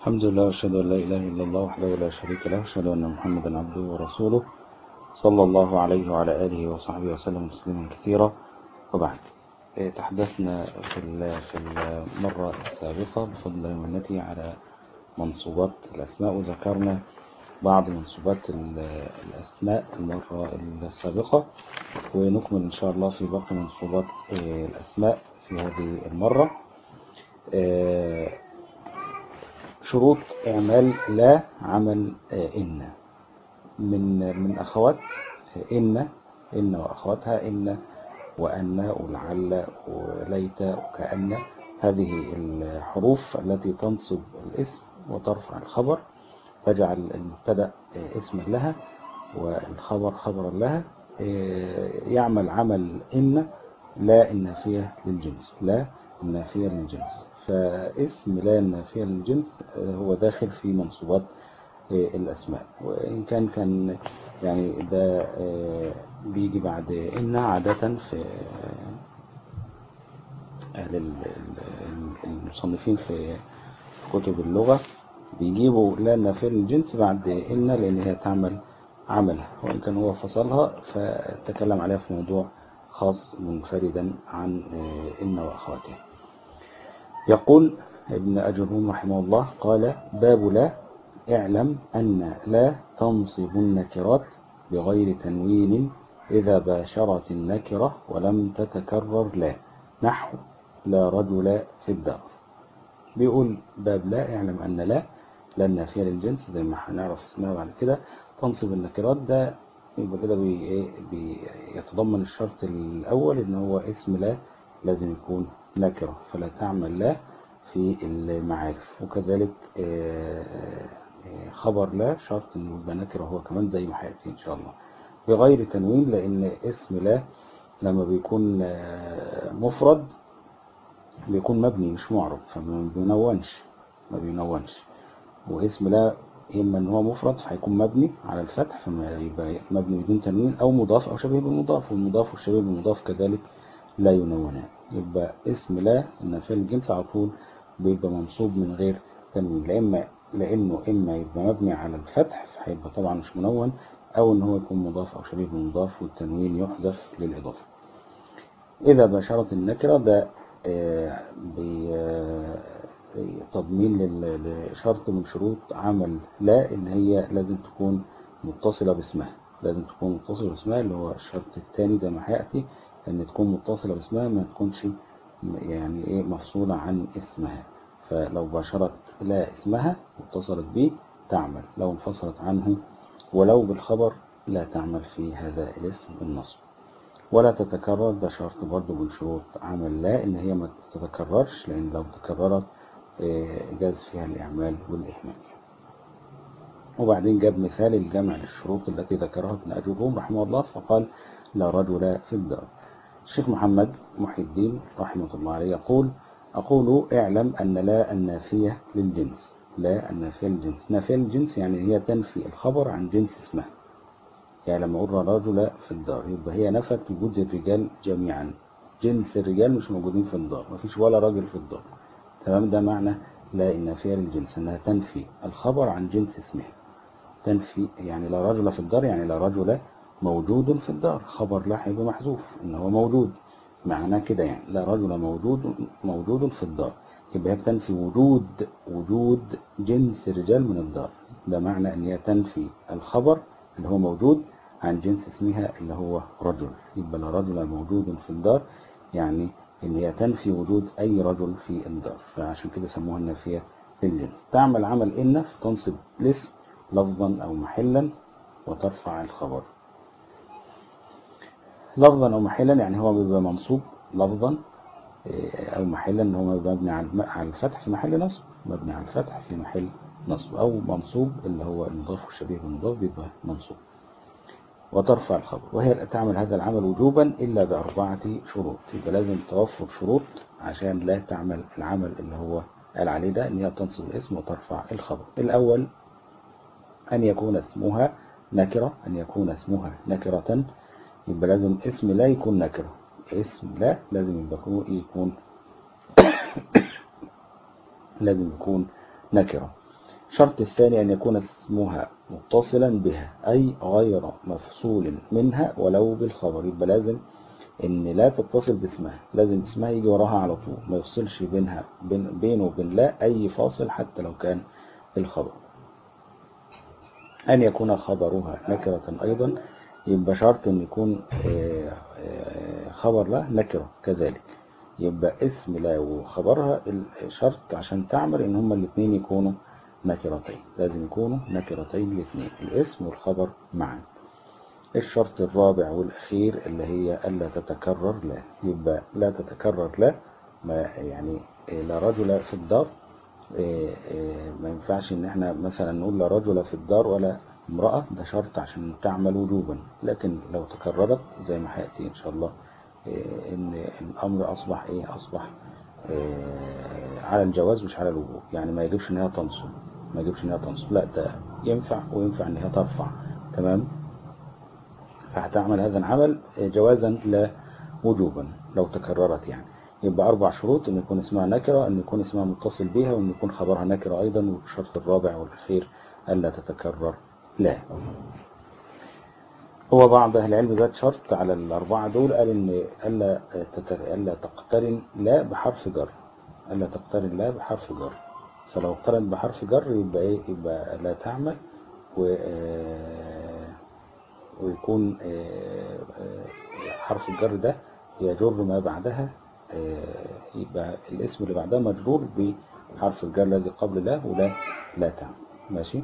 الحمد لله واشهد ان لا اله الا الله وحده لا شريك له واشهد ان محمدا عبده ورسوله صلى الله عليه وعلى اله وصحبه وسلم تسليما كثيرا وبعد تحدثنا في في المرة السابقة بفضل الله ومنته على منصوبات الأسماء وذكرنا بعض منصوبات الأسماء المرة السابقة ونكمل إن شاء الله في باقي منصوبات الأسماء في هذه المرة شروط إعمال لا عمل إن من من أخوات إن إن وأخواتها إن وأن ولعل وليت وكأن هذه الحروف التي تنصب الاسم وترفع الخبر تجعل المبتدا اسما لها والخبر خبرا لها يعمل عمل إن لا النافية للجنس لا النافية للجنس فاسم لا النافية للجنس هو داخل في منصوبات الأسماء وإن كان كان يعني ده بيجي بعد إن عادة في أهل المصنفين في كتب اللغة بيجيبوا لا النافية للجنس بعد إن لأن هي تعمل عملها وإن كان هو فصلها فتكلم عليها في موضوع خاص منفردا عن إن وأخواتها يقول ابن أجرهم رحمه الله قال باب لا اعلم أن لا تنصب النكرات بغير تنوين إذا باشرت النكرة ولم تتكرر لا نحو لا رجل في الدار بيقول باب لا اعلم أن لا لا النافية للجنس زي ما هنعرف اسمها بعد كده تنصب النكرات ده يبقى كده بي بيتضمن الشرط الأول إن هو اسم لا لازم يكون نكرة فلا تعمل لا في المعارف وكذلك خبر لا شرط انه يبقى نكرة هو كمان زي ما هيأتي ان شاء الله بغير تنوين لان اسم لا لما بيكون مفرد بيكون مبني مش معرب فما بينونش ما بينونش واسم لا اما ان هو مفرد فهيكون مبني على الفتح فما يبقى مبني بدون تنوين او مضاف او شبيه بالمضاف والمضاف والشبيه بالمضاف كذلك لا ينونان يبقى اسم لا النافية الجنس على طول بيبقى منصوب من غير تنوين لإما لأنه إما يبقى مبني على الفتح فهيبقى طبعا مش منون أو إن هو يكون مضاف أو شبيه بالمضاف والتنوين يحذف للإضافة إذا باشرت النكرة ده تضمين لشرط من شروط عمل لا إن هي لازم تكون متصلة باسمها لازم تكون متصلة باسمها اللي هو الشرط الثاني زي ما هيأتي ان تكون متصلة باسمها ما تكونش يعني ايه مفصولة عن اسمها فلو باشرت لا اسمها واتصلت به تعمل لو انفصلت عنه ولو بالخبر لا تعمل في هذا الاسم النصب ولا تتكرر ده شرط برضه من شروط عمل لا ان هي ما تتكررش لان لو تكررت جاز فيها الاعمال والاهمال وبعدين جاب مثال الجمع للشروط التي ذكرها ابن أجوبهم رحمه الله فقال لا رجل في الدار الشيخ محمد محي الدين رحمه الله عليه يقول أقول اعلم أن لا النافية للجنس لا النافية للجنس نافية للجنس يعني هي تنفي الخبر عن جنس اسمها يعني لما أقول رجل في الدار يبقى هي نفت وجود الرجال جميعا جنس الرجال مش موجودين في الدار مفيش ولا راجل في الدار تمام ده معنى لا النافية للجنس أنها تنفي الخبر عن جنس اسمها تنفي يعني لا رجل في الدار يعني لا رجل موجود في الدار خبر لا هيبقى محذوف ان هو موجود معناه كده يعني لا رجل موجود موجود في الدار يبقى هي بتنفي وجود وجود جنس الرجال من الدار ده معنى ان هي تنفي الخبر اللي هو موجود عن جنس اسمها اللي هو رجل يبقى لا رجل موجود في الدار يعني ان هي تنفي وجود اي رجل في الدار فعشان كده سموها النافيه للجنس تعمل عمل ان فتنصب الاسم لفظا او محلا وترفع الخبر لفظا او محلا يعني هو بيبقى منصوب لفظا او محلا ان هو مبني على الفتح في محل نصب مبني على الفتح في محل نصب او منصوب اللي هو المضاف والشبيه بالمضاف بيبقى منصوب وترفع الخبر وهي تعمل هذا العمل وجوبا الا باربعه شروط يبقى لازم توفر شروط عشان لا تعمل العمل اللي هو قال عليه ده ان هي تنصب الاسم وترفع الخبر الاول ان يكون اسمها نكره ان يكون اسمها نكره يبقى لازم اسم لا يكون نكرة اسم لا لازم يكون يكون لازم يكون نكرة الشرط الثاني أن يكون اسمها متصلا بها أي غير مفصول منها ولو بالخبر يبقى لازم ان لا تتصل باسمها لازم اسمها يجي وراها على طول ما يفصلش بينها بين بينه وبين لا اي فاصل حتى لو كان الخبر ان يكون خبرها نكرة ايضا يبقى شرط ان يكون آه، آه، خبر لا نكرة كذلك يبقى اسم لا وخبرها الشرط عشان تعمل ان هما الاثنين يكونوا نكرتين لازم يكونوا نكرتين الاثنين الاسم والخبر معا الشرط الرابع والأخير اللي هي ألا تتكرر لا يبقى لا تتكرر لا ما يعني لا رجل في الدار إيه، إيه، ما ينفعش ان احنا مثلا نقول لا رجل في الدار ولا امرأة ده شرط عشان تعمل وجوبا لكن لو تكررت زي ما هيأتي ان شاء الله إيه، ان الامر اصبح ايه اصبح على الجواز مش على الوجوب يعني ما يجبش ان هي تنصب ما يجبش ان هي تنصب لا ده ينفع وينفع ان هي ترفع تمام فهتعمل هذا العمل جوازا لا وجوبا لو تكررت يعني يبقى أربع شروط أن يكون اسمها نكرة أن يكون اسمها متصل بها وأن يكون خبرها نكرة أيضا والشرط الرابع والأخير ألا تتكرر لا هو بعض أهل العلم ذات شرط على الأربعة دول قال إن ألا, ألا تقترن لا بحرف جر ألا تقترن لا بحرف جر فلو اقترن بحرف جر يبقى إيه يبقى لا تعمل و ويكون حرف الجر ده يجر ما بعدها يبقى الاسم اللي بعدها مجرور بحرف الجر الذي قبل لا ولا لا تعمل ماشي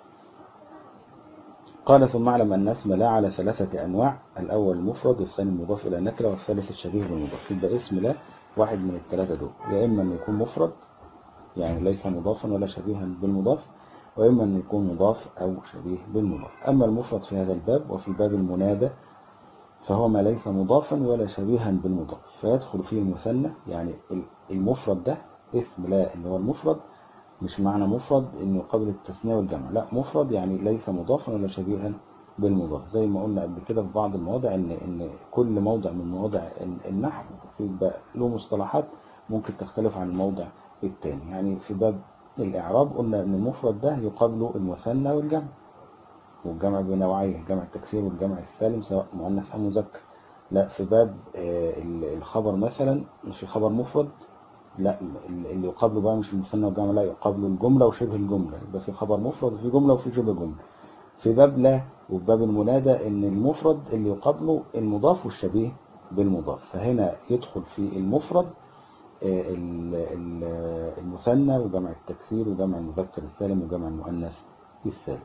قال ثم اعلم أن اسم لا على ثلاثة أنواع الأول المفرد والثاني المضاف إلى النكرة والثالث الشبيه بالمضاف يبقى اسم لا واحد من الثلاثة دول يا إما أن يكون مفرد يعني ليس مضافا ولا شبيها بالمضاف وإما أن يكون مضاف أو شبيه بالمضاف أما المفرد في هذا الباب وفي باب المنادى فهو ما ليس مضافا ولا شبيها بالمضاف فيدخل فيه المثنى يعني المفرد ده اسم لا اللي هو المفرد مش معنى مفرد انه قبل التثنية والجمع لا مفرد يعني ليس مضافا ولا شبيها بالمضاف زي ما قلنا قبل كده في بعض المواضع ان ان كل موضع من مواضع النحو يبقى له مصطلحات ممكن تختلف عن الموضع الثاني يعني في باب الإعراب قلنا أن المفرد ده يقابله المثنى والجمع والجمع بنوعين جمع التكسير والجمع السالم سواء مؤنث أو مذكر لا في باب الخبر مثلا مش الخبر مفرد لا اللي يقابله بقى مش المثنى والجمع لا يقابله الجملة وشبه الجملة يبقى في خبر مفرد وفي جملة وفي شبه جملة في باب لا وفي باب المنادى ان المفرد اللي يقابله المضاف والشبيه بالمضاف فهنا يدخل في المفرد المثنى وجمع التكسير وجمع المذكر السالم وجمع المؤنث السالم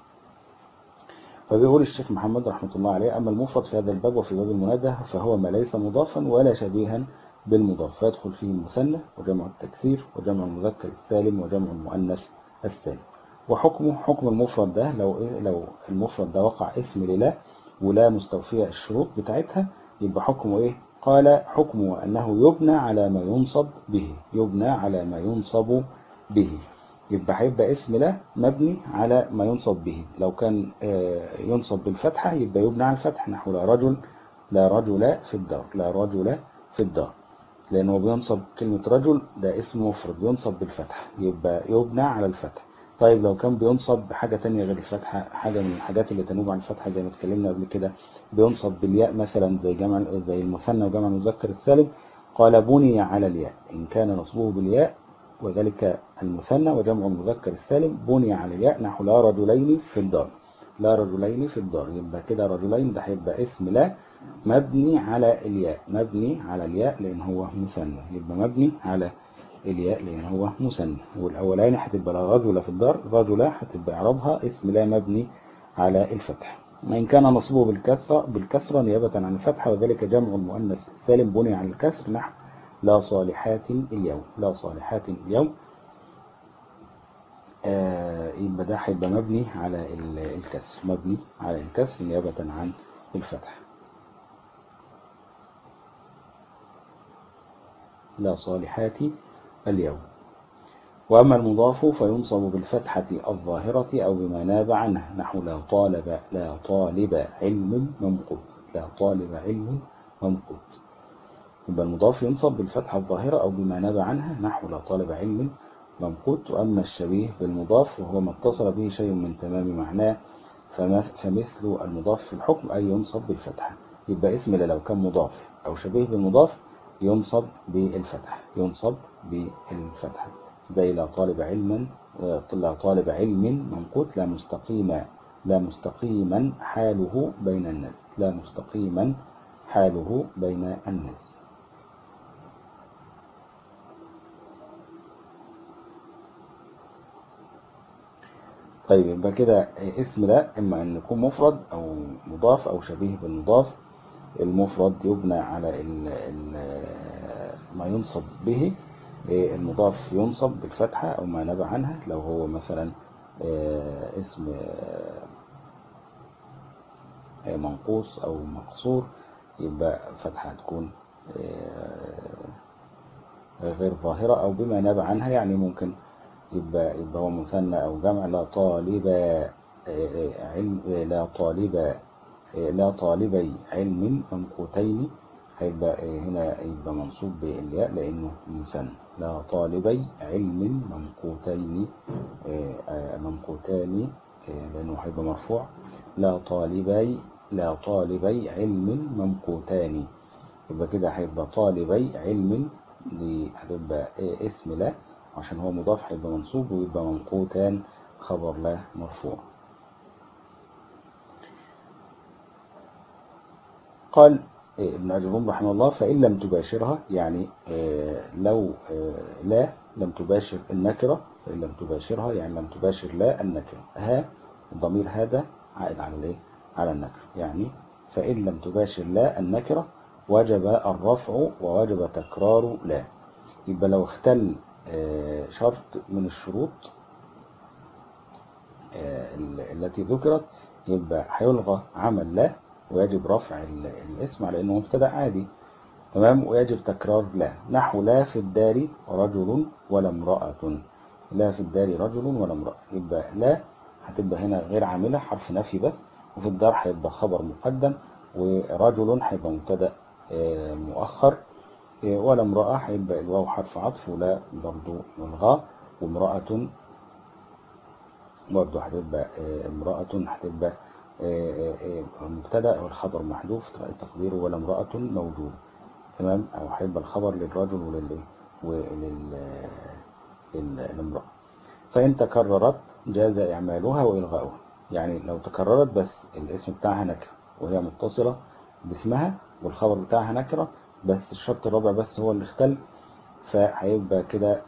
فبيقول الشيخ محمد رحمة الله عليه أما المفرد في هذا الباب وفي باب المنادى فهو ما ليس مضافا ولا شبيها بالمضاف فيدخل فيه المثنى وجمع التكسير وجمع المذكر السالم وجمع المؤنث السالم وحكمه حكم المفرد ده لو إيه لو المفرد ده وقع اسم لله ولا مستوفية الشروط بتاعتها يبقى حكمه ايه قال حكمه أنه يبنى على ما ينصب به يبنى على ما ينصب به يبقى هيبقى اسم لا مبني على ما ينصب به لو كان ينصب بالفتحة يبقى يبنى على الفتح نحو لا رجل لا رجل في الدار لا رجل في الدار لأنه بينصب كلمة رجل ده اسم مفرد ينصب بالفتح يبقى يبنى على الفتح طيب لو كان بينصب بحاجة تانية غير الفتحة حاجة من الحاجات اللي تنوب عن الفتحة زي ما اتكلمنا قبل كده بينصب بالياء مثلا زي جمع زي المثنى وجمع المذكر السالم قال بني على الياء إن كان نصبه بالياء وذلك المثنى وجمع المذكر السالم بني على الياء نحو لا رجلين في الدار لا رجلين في الدار يبقى كده رجلين ده هيبقى اسم لا مبني على الياء مبني على الياء لأن هو مثنى يبقى مبني على الياء لأن هو مثنى والأولاني هتبقى لا رجل في الدار رجلة هتبقى إعرابها اسم لا مبني على الفتح وإن كان نصبه بالكسرة بالكسرة نيابة عن الفتحة وذلك جمع المؤنث السالم بني على الكسر نحو لا صالحات اليوم لا صالحات اليوم آه يبقى ده هيبقى مبني على الكسر مبني على الكسر نيابة عن الفتح لا صالحات اليوم وأما المضاف فينصب بالفتحة الظاهرة أو بما ناب عنه نحو لا طالب لا طالب علم ممقوت لا طالب علم ممقوت يبقى المضاف ينصب بالفتحة الظاهرة أو بما ناب عنها نحو لا طالب علم ممقوت وأما الشبيه بالمضاف وهو ما اتصل به شيء من تمام معناه فمثل المضاف في الحكم أي ينصب بالفتحة يبقى اسم لو كان مضاف أو شبيه بالمضاف ينصب بالفتحة ينصب بالفتحة زي لا طالب علما لا طالب علم منقوت لا مستقيما لا مستقيما حاله بين الناس لا مستقيما حاله بين الناس طيب يبقى كده اسم ده إما أن يكون مفرد أو مضاف أو شبيه بالمضاف المفرد يبنى على ال ال ما ينصب به المضاف ينصب بالفتحة أو ما نبع عنها لو هو مثلا اسم منقوص أو مقصور يبقى فتحة تكون غير ظاهرة أو بما نبع عنها يعني ممكن يبقى, يبقى هو مثنى أو جمع لا طالب علم لا طالب لا طالبي علم منقوتين هيبقى هنا يبقى منصوب بالياء لأنه مثنى لا طالبي علم منقوتين منقوتان لأنه هيبقى مرفوع لا طالبي لا طالبي علم منقوتان يبقى كده هيبقى طالبي علم دي هتبقى اسم لا عشان هو مضاف هيبقى منصوب ويبقى منقوتان خبر لا مرفوع قال ابن أجرون رحمه الله فإن لم تباشرها يعني لو لا لم تباشر النكرة فإن لم تباشرها يعني لم تباشر لا النكرة ها الضمير هذا عائد على الايه على النكرة يعني فإن لم تباشر لا النكرة وجب الرفع ووجب تكرار لا يبقى لو اختل شرط من الشروط التي ذكرت يبقى هيلغى عمل لا ويجب رفع الاسم على انه مبتدا عادي تمام ويجب تكرار لا نحو لا في الدار رجل ولا امرأة لا في الدار رجل ولا امرأة يبقى لا هتبقى هنا غير عاملة حرف نفي بس وفي الدار هيبقى خبر مقدم ورجل هيبقى مبتدا مؤخر ولا امرأة هيبقى الواو حرف عطف ولا برضو ملغى وامرأة برضو هتبقى امرأة هتبقى مبتدا والخبر محذوف تقديره ولا امرأة موجود تمام او هيبقى الخبر للرجل ولل وللامرأة فإن تكررت جاز إعمالها وإلغاؤها يعني لو تكررت بس الاسم بتاعها نكرة وهي متصلة باسمها والخبر بتاعها نكرة بس الشرط الرابع بس هو اللي اختل فهيبقى كده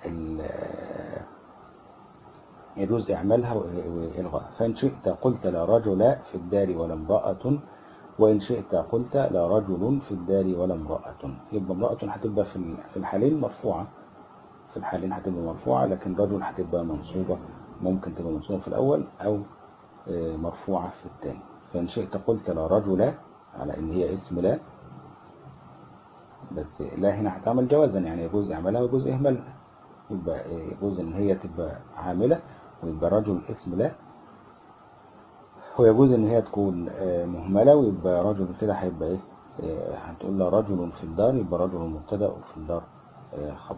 يجوز إعمالها وإلغاء فإن شئت قلت لا رجل في الدار ولا امرأة وإن شئت قلت لا رجل في الدار ولا امرأة يبقى امرأة هتبقى في الحالين مرفوعة في الحالين هتبقى مرفوعة لكن رجل هتبقى منصوبة ممكن تبقى منصوبة في الأول أو مرفوعة في الثاني فإن شئت قلت لا رجل على إن هي اسم لا بس لا هنا هتعمل جوازا يعني يجوز إعمالها ويجوز إهمالها يبقى يجوز إن هي تبقى عاملة ويبقى رجل اسم لا ويجوز إن هي تكون مهملة ويبقى رجل كده هيبقى إيه هتقول له رجل في الدار يبقى رجل مبتدأ وفي الدار خبر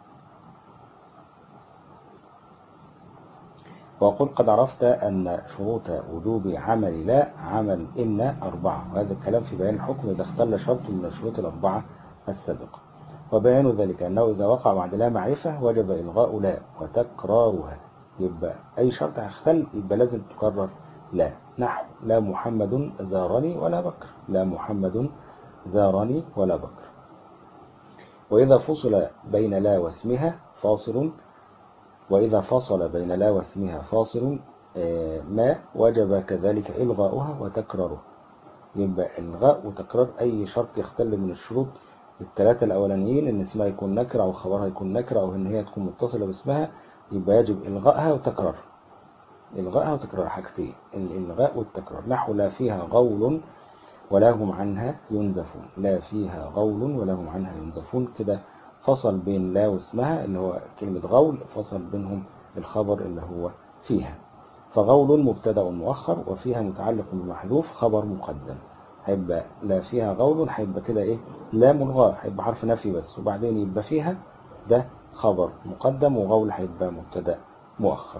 وأقول قد عرفت أن شروط وجوب عمل لا عمل إن أربعة وهذا الكلام في بيان الحكم إذا اختل شرط من الشروط الأربعة السابقة وبيان ذلك أنه إذا وقع بعد لا معرفة وجب إلغاء لا وتكرارها يبقى أي شرط هيختل يبقى لازم تكرر لا نحو لا محمد زارني ولا بكر لا محمد زارني ولا بكر وإذا فصل بين لا واسمها فاصل وإذا فصل بين لا واسمها فاصل ما وجب كذلك إلغاؤها وتكرارها يبقى إلغاء وتكرار أي شرط يختل من الشروط الثلاثة الأولانيين إن اسمها يكون نكرة أو خبرها يكون نكرة أو إن هي تكون متصلة باسمها يبقى يجب إلغائها وتكرارها إلغائها وتكرار حاجتين الإلغاء والتكرار نحو لا فيها غول ولا هم عنها ينزفون لا فيها غول ولا هم عنها ينزفون كده فصل بين لا واسمها اللي هو كلمة غول فصل بينهم الخبر اللي هو فيها فغول مبتدا مؤخر وفيها متعلق بمحذوف خبر مقدم هيبقى لا فيها غول هيبقى كده ايه لا ملغى هيبقى حرف نفي بس وبعدين يبقى فيها ده خبر مقدم وغول هيبقى مبتدا مؤخر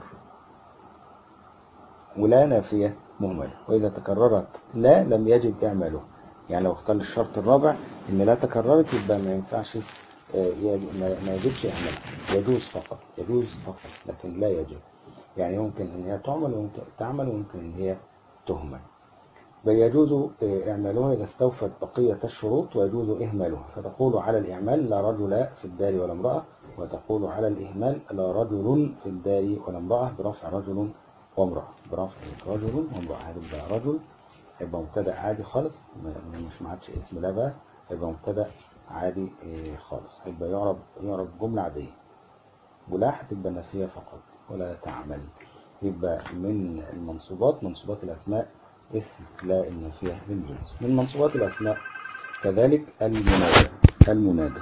ولا نافية مهملة وإذا تكررت لا لم يجب إعماله يعني لو اختار الشرط الرابع إن لا تكررت يبقى ما ينفعش آه، يجب- ما ما يجبش إعمالها يجوز فقط يجوز فقط لكن لا يجب يعني يمكن إن هي تعمل ويمكن تعمل ويمكن إن هي تهمل بل يجوز آه، إعمالها إذا استوفت بقية الشروط ويجوز إهمالها فتقول على الإعمال لا رجل في الدار ولا امرأة وتقول على الإهمال لا رجل في الدار ولا امرأة برفع رجل وامرأة برفع رجل وامرأة هيبقى رجل هيبقى مبتدأ عادي خالص ما- مش ما عادش اسم لا بقى هيبقى مبتدأ عادي آه، خالص هيبقى يعرب يعرب جملة عادية ولا هتبقى نافية فقط ولا تعمل يبقى من المنصوبات منصوبات الأسماء اسم لا النافية للجنس من منصوبات الأسماء كذلك المنادى المنادى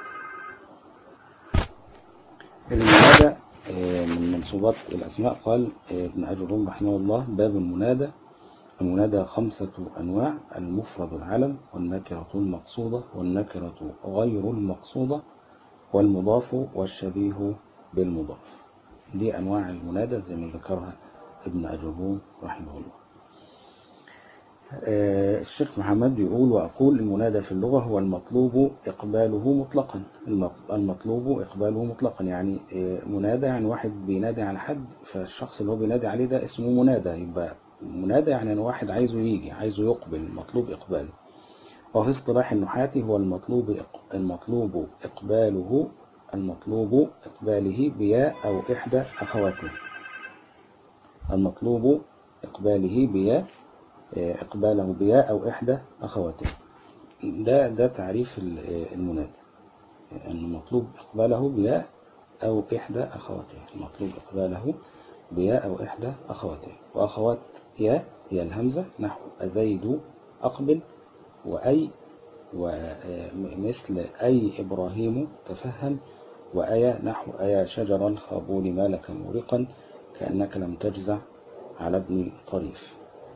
المنادى آه، من منصوبات الأسماء قال آه، ابن أجرهم رحمه الله باب المنادى المنادى خمسة أنواع المفرد العلم والنكرة المقصودة والنكرة غير المقصودة والمضاف والشبيه بالمضاف دي أنواع المنادى زي ما ذكرها ابن أجرهم رحمه الله آه، الشيخ محمد بيقول وأقول المنادى في اللغة هو المطلوب إقباله مطلقا المط- المطلوب إقباله مطلقا يعني آه، منادى يعني واحد بينادي على حد فالشخص اللي هو بينادي عليه ده اسمه منادى يبقى منادى يعني أن واحد عايزه يجي عايزه يقبل مطلوب إقباله وفي اصطلاح النحاة هو المطلوب إق- المطلوب إقباله المطلوب إقباله بياء أو إحدى أخواته المطلوب إقباله بياء إقباله بياء أو إحدى أخواته ده ده تعريف ال- المنادى أن مطلوب إقباله بياء أو إحدى أخواته المطلوب إقباله بياء أو إحدى أخواته وأخوات ياء هي الهمزة نحو أزيد أقبل وأي ومثل أي إبراهيم تفهم وأيا نحو أيا شجر الخابول ما لك مورقا كأنك لم تجزع على ابن طريف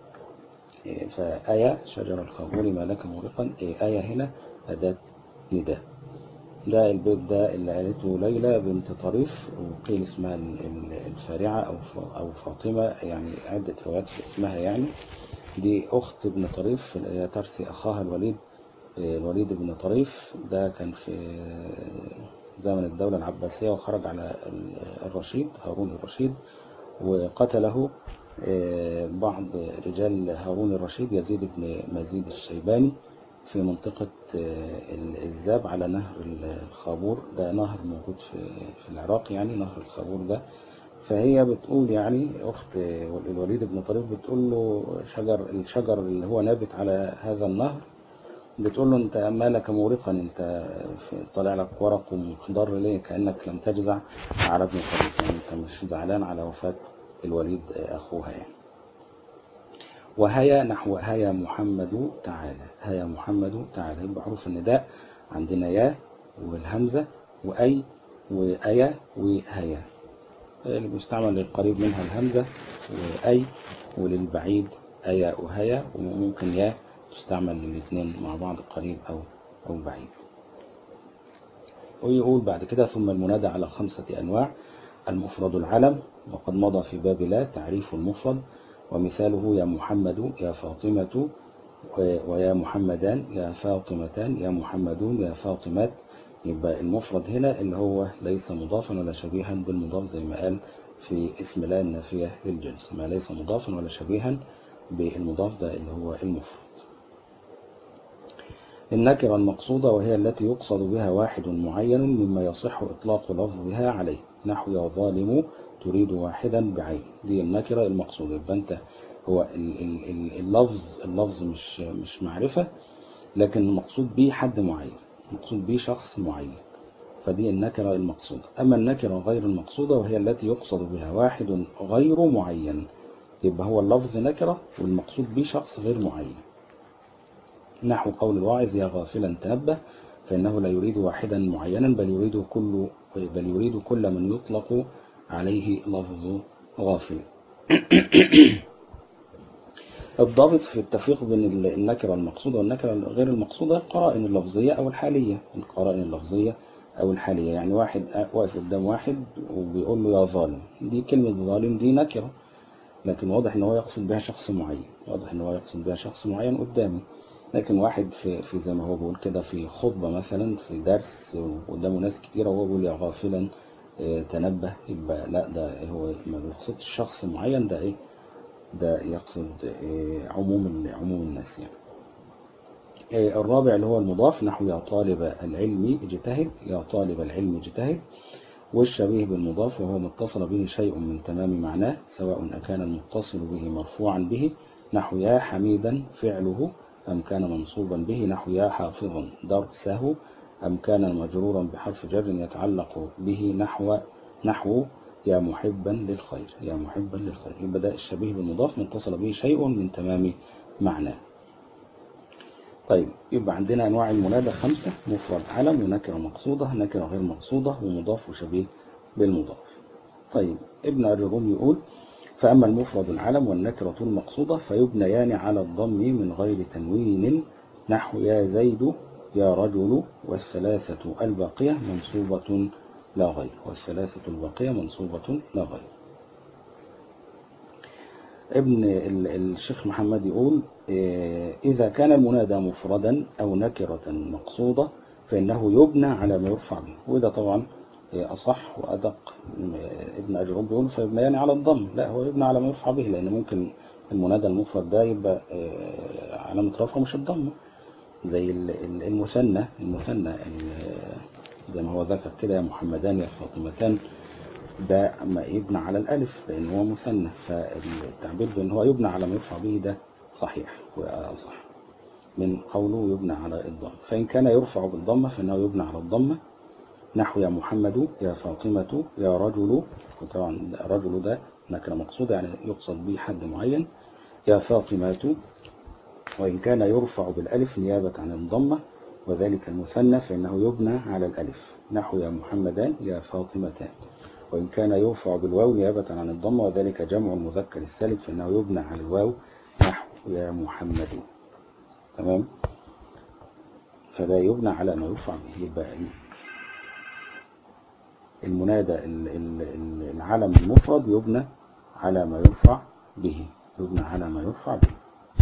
فآية شجر الخابور ما لك مورقا آية هنا أداة نداء ده البيت ده اللي قالته ليلى بنت طريف وقيل اسمها ال- ال- الفارعة أو ف- أو فاطمة يعني عدة روايات في اسمها يعني دي أخت ابن طريف اللي هي ترثي أخاها الوليد الوليد بن طريف ده كان في زمن الدولة العباسية وخرج على ال- الرشيد هارون الرشيد وقتله آه، بعض رجال هارون الرشيد يزيد بن مزيد الشيباني في منطقة آه، ال- الزاب على نهر الخابور ده نهر موجود في في العراق يعني نهر الخابور ده فهي بتقول يعني أخت الوليد بن طريف بتقول له شجر الشجر اللي هو نابت على هذا النهر بتقول له انت مالك مورقا انت في- طالع لك ورق ومخضر ليه كأنك لم تجزع على ابن طريف يعني انت مش زعلان على وفاة الوليد اخوها يعني وهيا نحو هيا محمد تعالى هيا محمد تعالى يبقى حروف النداء عندنا يا والهمزة وأي وأيا وهيا اللي بيستعمل للقريب منها الهمزة وأي وللبعيد أيا وهيا وممكن يا تستعمل للاثنين مع بعض قريب أو أو بعيد ويقول بعد كده ثم المنادى على خمسة أنواع المفرد العلم وقد مضى في باب لا تعريف المفرد ومثاله يا محمد يا فاطمة و- ويا محمدان يا فاطمتان يا محمدون يا فاطمات يبقى المفرد هنا اللي هو ليس مضافا ولا شبيها بالمضاف زي ما قال في اسم لا النافية للجنس ما ليس مضافا ولا شبيها بالمضاف ده اللي هو المفرد النكرة المقصودة وهي التي يقصد بها واحد معين مما يصح إطلاق لفظها عليه نحو يا ظالم تريد واحدا بعين دي النكرة المقصودة يبقى أنت هو ال- ال- ال- اللفظ اللفظ مش مش معرفة لكن المقصود به حد معين المقصود به شخص معين فدي النكرة المقصودة أما النكرة غير المقصودة وهي التي يقصد بها واحد غير معين يبقى هو اللفظ نكرة والمقصود به شخص غير معين نحو قول الواعظ يا غافلا تنبه فإنه لا يريد واحدا معينا بل يريد كل بل يريد كل من يطلق عليه لفظ غافل الضابط في التفريق بين النكرة المقصودة والنكرة غير المقصودة القرائن اللفظية أو الحالية القرائن اللفظية أو الحالية يعني واحد واقف قدام واحد وبيقول له يا ظالم دي كلمة ظالم دي نكرة لكن واضح ان هو يقصد بها شخص معين واضح ان هو يقصد بها شخص معين قدامي لكن واحد في, في زي ما هو بيقول كده في خطبة مثلا في درس وقدامه ناس كتيرة وهو بيقول يا غافلا اه تنبه يبقى لا ده هو ما بيقصدش شخص معين ده ايه ده يقصد اه عموم عموم الناس يعني اه الرابع اللي هو المضاف نحو يا طالب العلم اجتهد يا طالب العلم اجتهد والشبيه بالمضاف وهو متصل به شيء من تمام معناه سواء أكان المتصل به مرفوعا به نحو يا حميدا فعله أم كان منصوبا به نحو يا حافظا درسه أم كان مجرورا بحرف جر يتعلق به نحو نحو يا محبا للخير يا محبا للخير يبقى ده الشبيه بالمضاف متصل به شيء من تمام معناه طيب يبقى عندنا أنواع المنادى خمسة مفرد علم ونكرة مقصودة نكرة غير مقصودة ومضاف وشبيه بالمضاف طيب ابن الروم يقول فأما المفرد العلم والنكرة المقصودة فيبنيان على الضم من غير تنوين نحو يا زيد يا رجل والثلاثة الباقية منصوبة لا غير والثلاثة الباقية منصوبة لا غير ابن الشيخ محمد يقول إذا كان المنادى مفردا أو نكرة مقصودة فإنه يبنى على ما يرفع به وده طبعا أصح وأدق ابن أجرب يقول فيبنيان على الضم لا هو يبنى على ما يرفع به لأن ممكن المنادى المفرد ده يبقى علامة رفعه مش الضم زي المثنى المثنى زي ما هو ذكر كده يا محمدان يا فاطمتان ده ما يبنى على الألف لأن هو مثنى فالتعبير بأن هو يبنى على ما يرفع به ده صحيح وأصح من قوله يبنى على الضم فإن كان يرفع بالضمة فإنه يبنى على الضمة نحو يا محمد يا فاطمة يا رجل طبعا الرجل ده نكرة مقصودة يعني يقصد به حد معين يا فاطمة وإن كان يرفع بالألف نيابة عن الضمة وذلك المثنى فإنه يبنى على الألف نحو يا محمدان يا فاطمتان وإن كان يرفع بالواو نيابة عن الضمة وذلك جمع المذكر السالم فإنه يبنى على الواو نحو يا محمد تمام فده يبنى على ما يرفع به يبقى المنادى العلم المفرد يبنى على ما يرفع به يبنى على ما يرفع به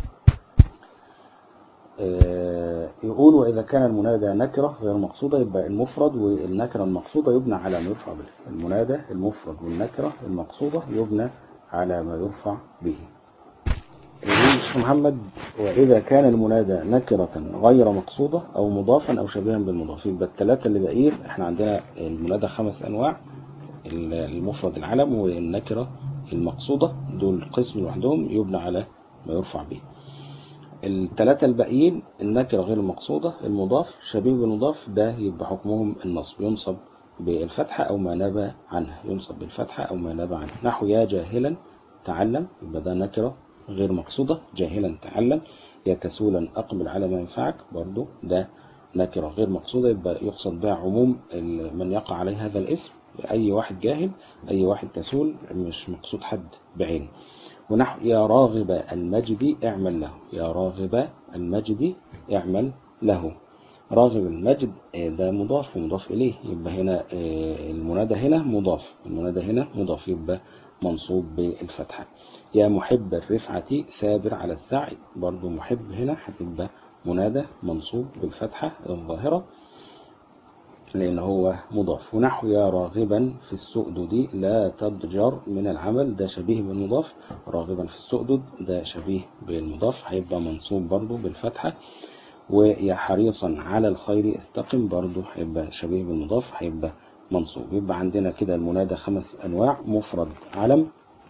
يقول وإذا كان المنادى نكرة غير مقصودة يبقى المفرد والنكرة المقصودة يبنى على ما يرفع به المنادى المفرد والنكرة المقصودة يبنى على ما يرفع به الشيخ محمد وإذا كان المنادى نكرة غير مقصودة أو مضافا أو شبيها بالمضاف يبقى الثلاثة اللي باقيين احنا عندنا المنادى خمس أنواع المفرد العلم والنكرة المقصودة دول قسم لوحدهم يبنى على ما يرفع به الثلاثة الباقيين النكرة غير المقصودة المضاف شبيه بالمضاف ده يبقى حكمهم النصب ينصب بالفتحة أو ما نبى عنها ينصب بالفتحة أو ما نبى عنها نحو يا جاهلا تعلم يبقى ده نكرة غير مقصودة جاهلا تعلم يا كسولا أقبل على ما ينفعك برضو ده نكرة غير مقصودة يبقى يقصد بها عموم من يقع عليه هذا الاسم أي واحد جاهل أي واحد كسول مش مقصود حد بعينه ونحو يا راغب المجد اعمل له يا راغب المجد اعمل له راغب المجد ده مضاف ومضاف إليه يبقى هنا المنادى هنا مضاف المنادى هنا مضاف يبقى منصوب بالفتحة يا محب الرفعة ثابر على السعي برضو محب هنا هتبقى منادى منصوب بالفتحة الظاهرة لأن هو مضاف ونحو يا راغبا في السؤدد لا تضجر من العمل ده شبيه بالمضاف راغبا في السؤدد ده شبيه بالمضاف هيبقى منصوب برضو بالفتحة ويا حريصا على الخير استقم برضو هيبقى شبيه بالمضاف هيبقى منصوب يبقى عندنا كده المنادى خمس أنواع مفرد علم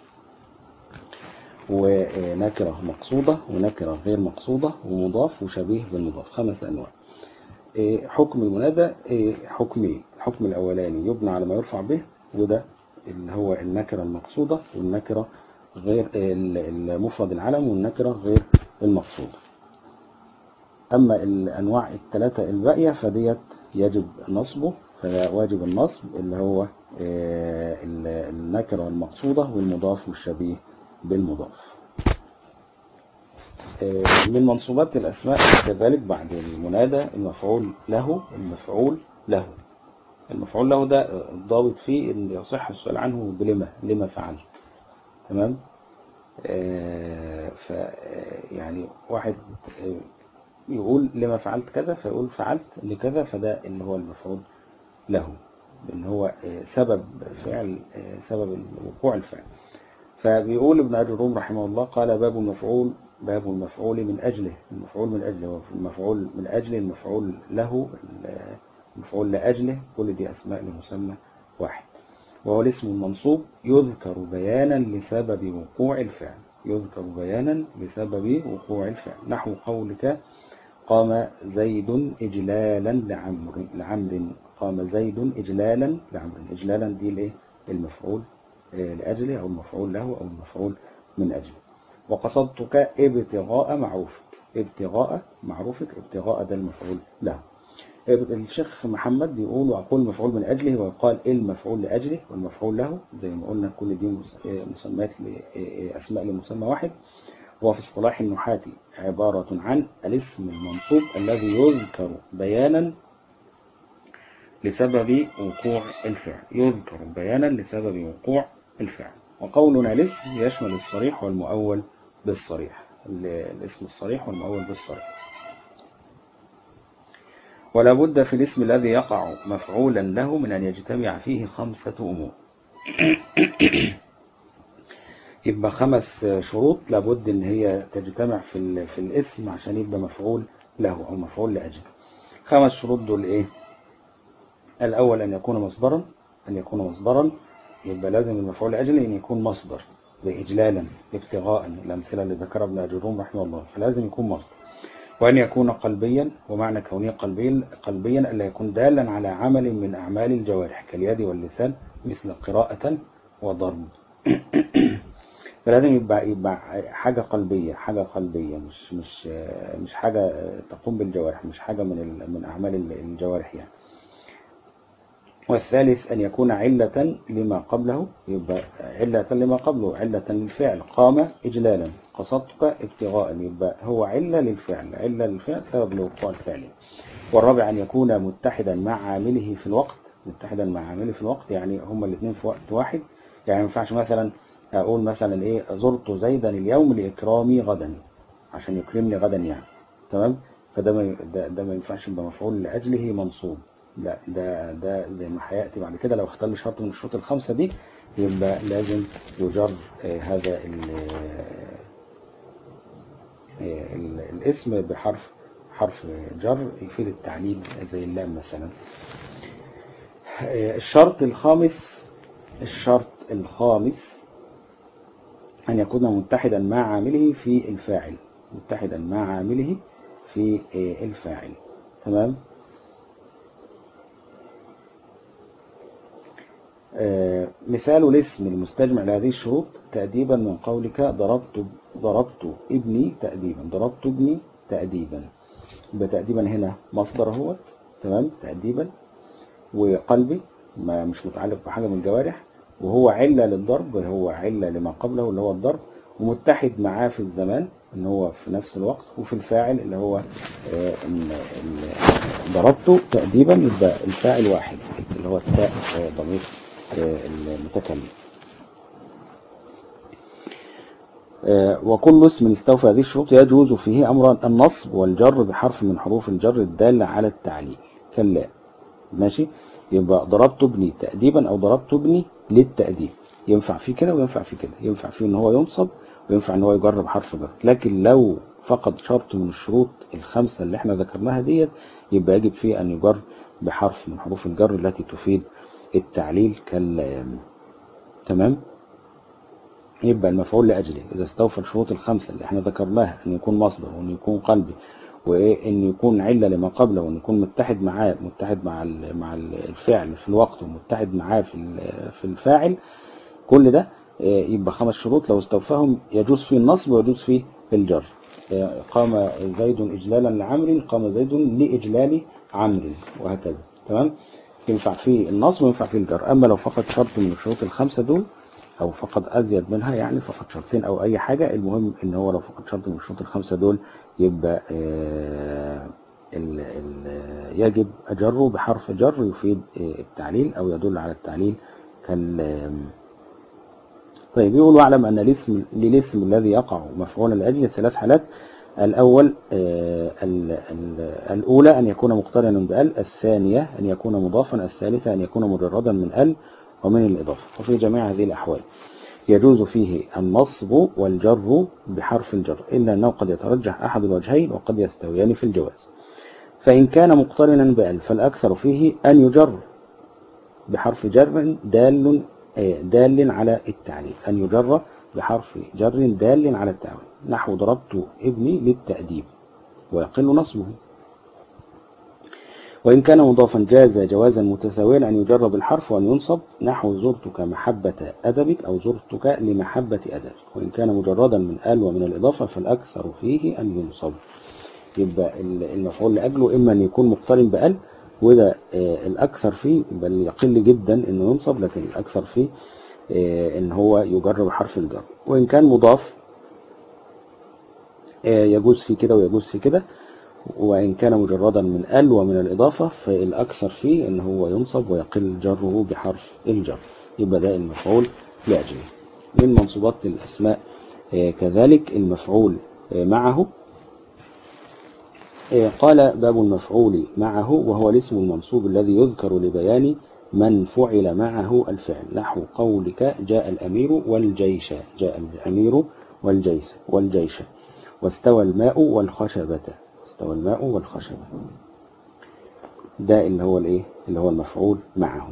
ونكرة مقصودة ونكرة غير مقصودة ومضاف وشبيه بالمضاف خمس أنواع حكم المنادى حكمين الحكم الأولاني يبنى على ما يرفع به وده اللي هو النكرة المقصودة والنكرة غير المفرد العلم والنكرة غير المقصودة أما الأنواع الثلاثة الباقية فديت يجب نصبه فواجب النصب اللي هو النكرة المقصودة والمضاف والشبيه بالمضاف من منصوبات الأسماء كذلك بعد المنادى المفعول له المفعول له المفعول له ده الضابط فيه ان يصح السؤال عنه بلما لما فعلت تمام آه ف يعني واحد آه، يقول لما فعلت كذا فيقول فعلت لكذا فده اللي هو المفعول له اللي هو آه، سبب فعل آه، سبب وقوع الفعل فبيقول ابن أبي الروم رحمه الله قال باب المفعول باب المفعول من أجله المفعول من أجله المفعول من أجله المفعول له المفعول لأجله كل دي أسماء لمسمى واحد وهو الاسم المنصوب يذكر بيانا لسبب وقوع الفعل يذكر بيانا لسبب وقوع الفعل نحو قولك قام زيد إجلالا لعمر لعمر قام زيد إجلالا لعمر إجلالا دي الايه المفعول آه، لأجله أو المفعول له أو المفعول من أجله وقصدتك ابتغاء معروفك ابتغاء معروفك ابتغاء ده المفعول له الشيخ محمد بيقول وأقول المفعول من أجله ويقال إيه المفعول لأجله والمفعول له زي ما قلنا كل دي مس- آه، مسميات ل- آه، أسماء لمسمى واحد هو في اصطلاح النحاة عبارة عن الاسم المنصوب الذي يذكر بيانا لسبب وقوع الفعل يذكر بيانا لسبب وقوع الفعل وقولنا الاسم يشمل الصريح والمؤول بالصريح ال- الاسم الصريح والمؤول بالصريح ولا بد في الاسم الذي يقع مفعولا له من أن يجتمع فيه خمسة أمور يبقى خمس شروط لابد ان هي تجتمع في ال- في الاسم عشان يبقى مفعول له او مفعول لاجله خمس شروط دول ايه الاول ان يكون مصدرا ان يكون مصدرا يبقى لازم المفعول لاجله ان يكون مصدر زي اجلالا ابتغاء الامثله اللي ذكرها ابن اجروم رحمه الله فلازم يكون مصدر وان يكون قلبيا ومعنى كونه قلبيا قلبيا الا يكون دالا على عمل من اعمال الجوارح كاليد واللسان مثل قراءه وضرب فلازم يبقى يبقى حاجة قلبية حاجة قلبية مش مش مش حاجة تقوم بالجوارح مش حاجة من ال- من أعمال ال- الجوارح يعني والثالث أن يكون علة لما قبله يبقى علة لما قبله علة للفعل قام إجلالا قصدتك ابتغاء يبقى هو علة للفعل علة للفعل سبب لوقوع الفعل والرابع أن يكون متحدا مع عامله في الوقت متحدا مع عامله في الوقت يعني هما الاثنين في وقت واحد يعني ما ينفعش مثلا أقول مثلا إيه زرت زيدا اليوم لإكرامي غدا عشان يكرمني غدا يعني تمام فده ما ده, ده ما ينفعش يبقى مفعول لأجله منصوب لا ده ده زي ما هياتي بعد كده لو اختل شرط من الشروط الخمسة دي يبقى لازم يجر آه، هذا ال آه، ال- الاسم بحرف حرف جر يفيد التعليل زي اللام مثلا آه، الشرط الخامس الشرط الخامس أن يكون متحدا مع عامله في الفاعل متحدا مع عامله في آه، الفاعل تمام آه، مثال الاسم المستجمع لهذه الشروط تأديبا من قولك ضربت ضربت ابني تأديبا ضربت ابني تأديبا يبقى تأديبا هنا مصدر اهوت تمام تأديبا وقلبي ما مش متعلق بحاجة من الجوارح وهو علة للضرب هو علة لما قبله اللي هو الضرب ومتحد معاه في الزمان ان هو في نفس الوقت وفي الفاعل اللي هو آه، إن- إن ضربته تأديبا يبقى الفاعل واحد اللي هو التاء آه، ضمير آه، المتكلم آه، وكل اسم استوفى هذه الشروط يجوز فيه أمر النصب والجر بحرف من حروف الجر الدالة على التعليل كاللا ماشي يبقى ضربت ابني تأديبا أو ضربت ابني للتأديب ينفع فيه كده وينفع فيه كده ينفع فيه ان هو ينصب وينفع ان هو يجر بحرف جر لكن لو فقد شرط من الشروط الخمسة اللي احنا ذكرناها ديت يبقى يجب فيه ان يجر بحرف من حروف الجر التي تفيد التعليل كاللام تمام يبقى المفعول لأجله إذا استوفى الشروط الخمسة اللي احنا ذكرناها أن يكون مصدر وأن يكون قلبي وأن يكون علة لما قبله وأن يكون متحد معاه متحد مع ال- مع ال- الفعل في الوقت ومتحد معاه في ال- في الفاعل كل ده آه، يبقى خمس شروط لو استوفاهم يجوز فيه النصب ويجوز فيه الجر آه، قام زيد إجلالا لعمر قام زيد لإجلال عمرو وهكذا تمام ينفع فيه النصب وينفع فيه الجر أما لو فقد شرط من الشروط الخمسة دول أو فقد أزيد منها يعني فقد شرطين أو أي حاجة المهم إن هو لو فقد شرط من الشروط الخمسة دول يبقى آه، ال ال يجب أجره بحرف جر يفيد التعليل أو يدل على التعليل كال طيب يقول واعلم أن الاسم للاسم الذي يقع مفعولا لأجل ثلاث حالات الأول ال ال الأولى أن يكون مقترنا بأل الثانية أن يكون مضافا الثالثة أن يكون مجردا من أل ومن الإضافة وفي جميع هذه الأحوال يجوز فيه النصب والجر بحرف الجر إلا أنه قد يترجح أحد الوجهين وقد يستويان في الجواز فإن كان مقترنا بأل فالأكثر فيه أن يجر بحرف جر دال دال على التعليل أن يجر بحرف جر دال على التعليل نحو ضربت ابني للتأديب ويقل نصبه وإن كان مضافا جاز جوازا متساويا أن يجر بالحرف وأن ينصب نحو زرتك محبة أدبك أو زرتك لمحبة أدبك وإن كان مجردا من آل ومن الإضافة فالأكثر فيه أن ينصب يبقى المفعول لأجله إما أن يكون مقترن بأل وده الأكثر فيه بل يقل جدا أنه ينصب لكن الأكثر فيه أن هو يجر بحرف الجر وإن كان مضاف يجوز في كده ويجوز في كده وإن كان مجردا من ال ومن الإضافة فالأكثر فيه أن هو ينصب ويقل جره بحرف الجر يبقى ده المفعول لأجله من منصوبات الأسماء كذلك المفعول معه قال باب المفعول معه وهو الاسم المنصوب الذي يذكر لبيان من فعل معه الفعل نحو قولك جاء الأمير والجيش جاء الأمير والجيش والجيش واستوى الماء والخشبة استوى الماء والخشبة ده اللي هو الايه اللي هو المفعول معه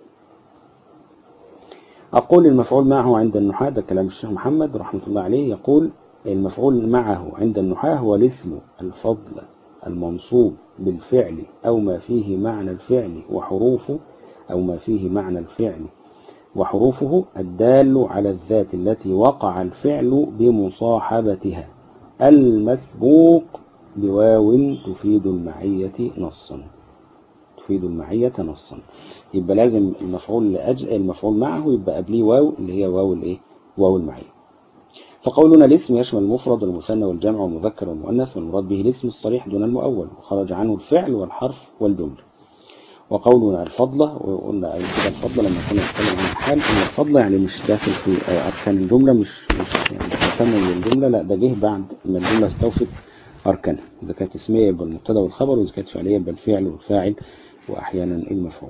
أقول المفعول معه عند النحاة ده كلام الشيخ محمد رحمة الله عليه يقول المفعول معه عند النحاة هو الاسم الفضل المنصوب بالفعل أو ما فيه معنى الفعل وحروفه أو ما فيه معنى الفعل وحروفه الدال على الذات التي وقع الفعل بمصاحبتها المسبوق بواو تفيد المعية نصا تفيد المعية نصا يبقى لازم المفعول لأجل المفعول معه يبقى قبليه واو اللي هي واو الايه واو المعية فقولنا الاسم يشمل المفرد والمثنى والجمع والمذكر والمؤنث والمراد به الاسم الصريح دون المؤول وخرج عنه الفعل والحرف والجملة وقولنا الفضلة وقلنا كده الفضلة لما كنا نتكلم عن الحال ان الفضلة يعني مش داخل في أركان الجملة مش مش يعني مكمل للجملة لا ده جه بعد ما الجملة استوفت أركانها إذا كانت اسمية يبقى المبتدا والخبر وإذا كانت فعلية يبقى الفعل والفاعل وأحيانا المفعول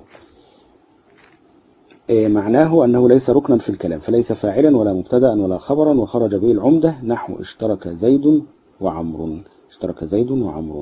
معناه أنه ليس ركنا في الكلام فليس فاعلا ولا مبتدا ولا خبرا وخرج به العمدة نحو اشترك زيد وعمر اشترك زيد وعمر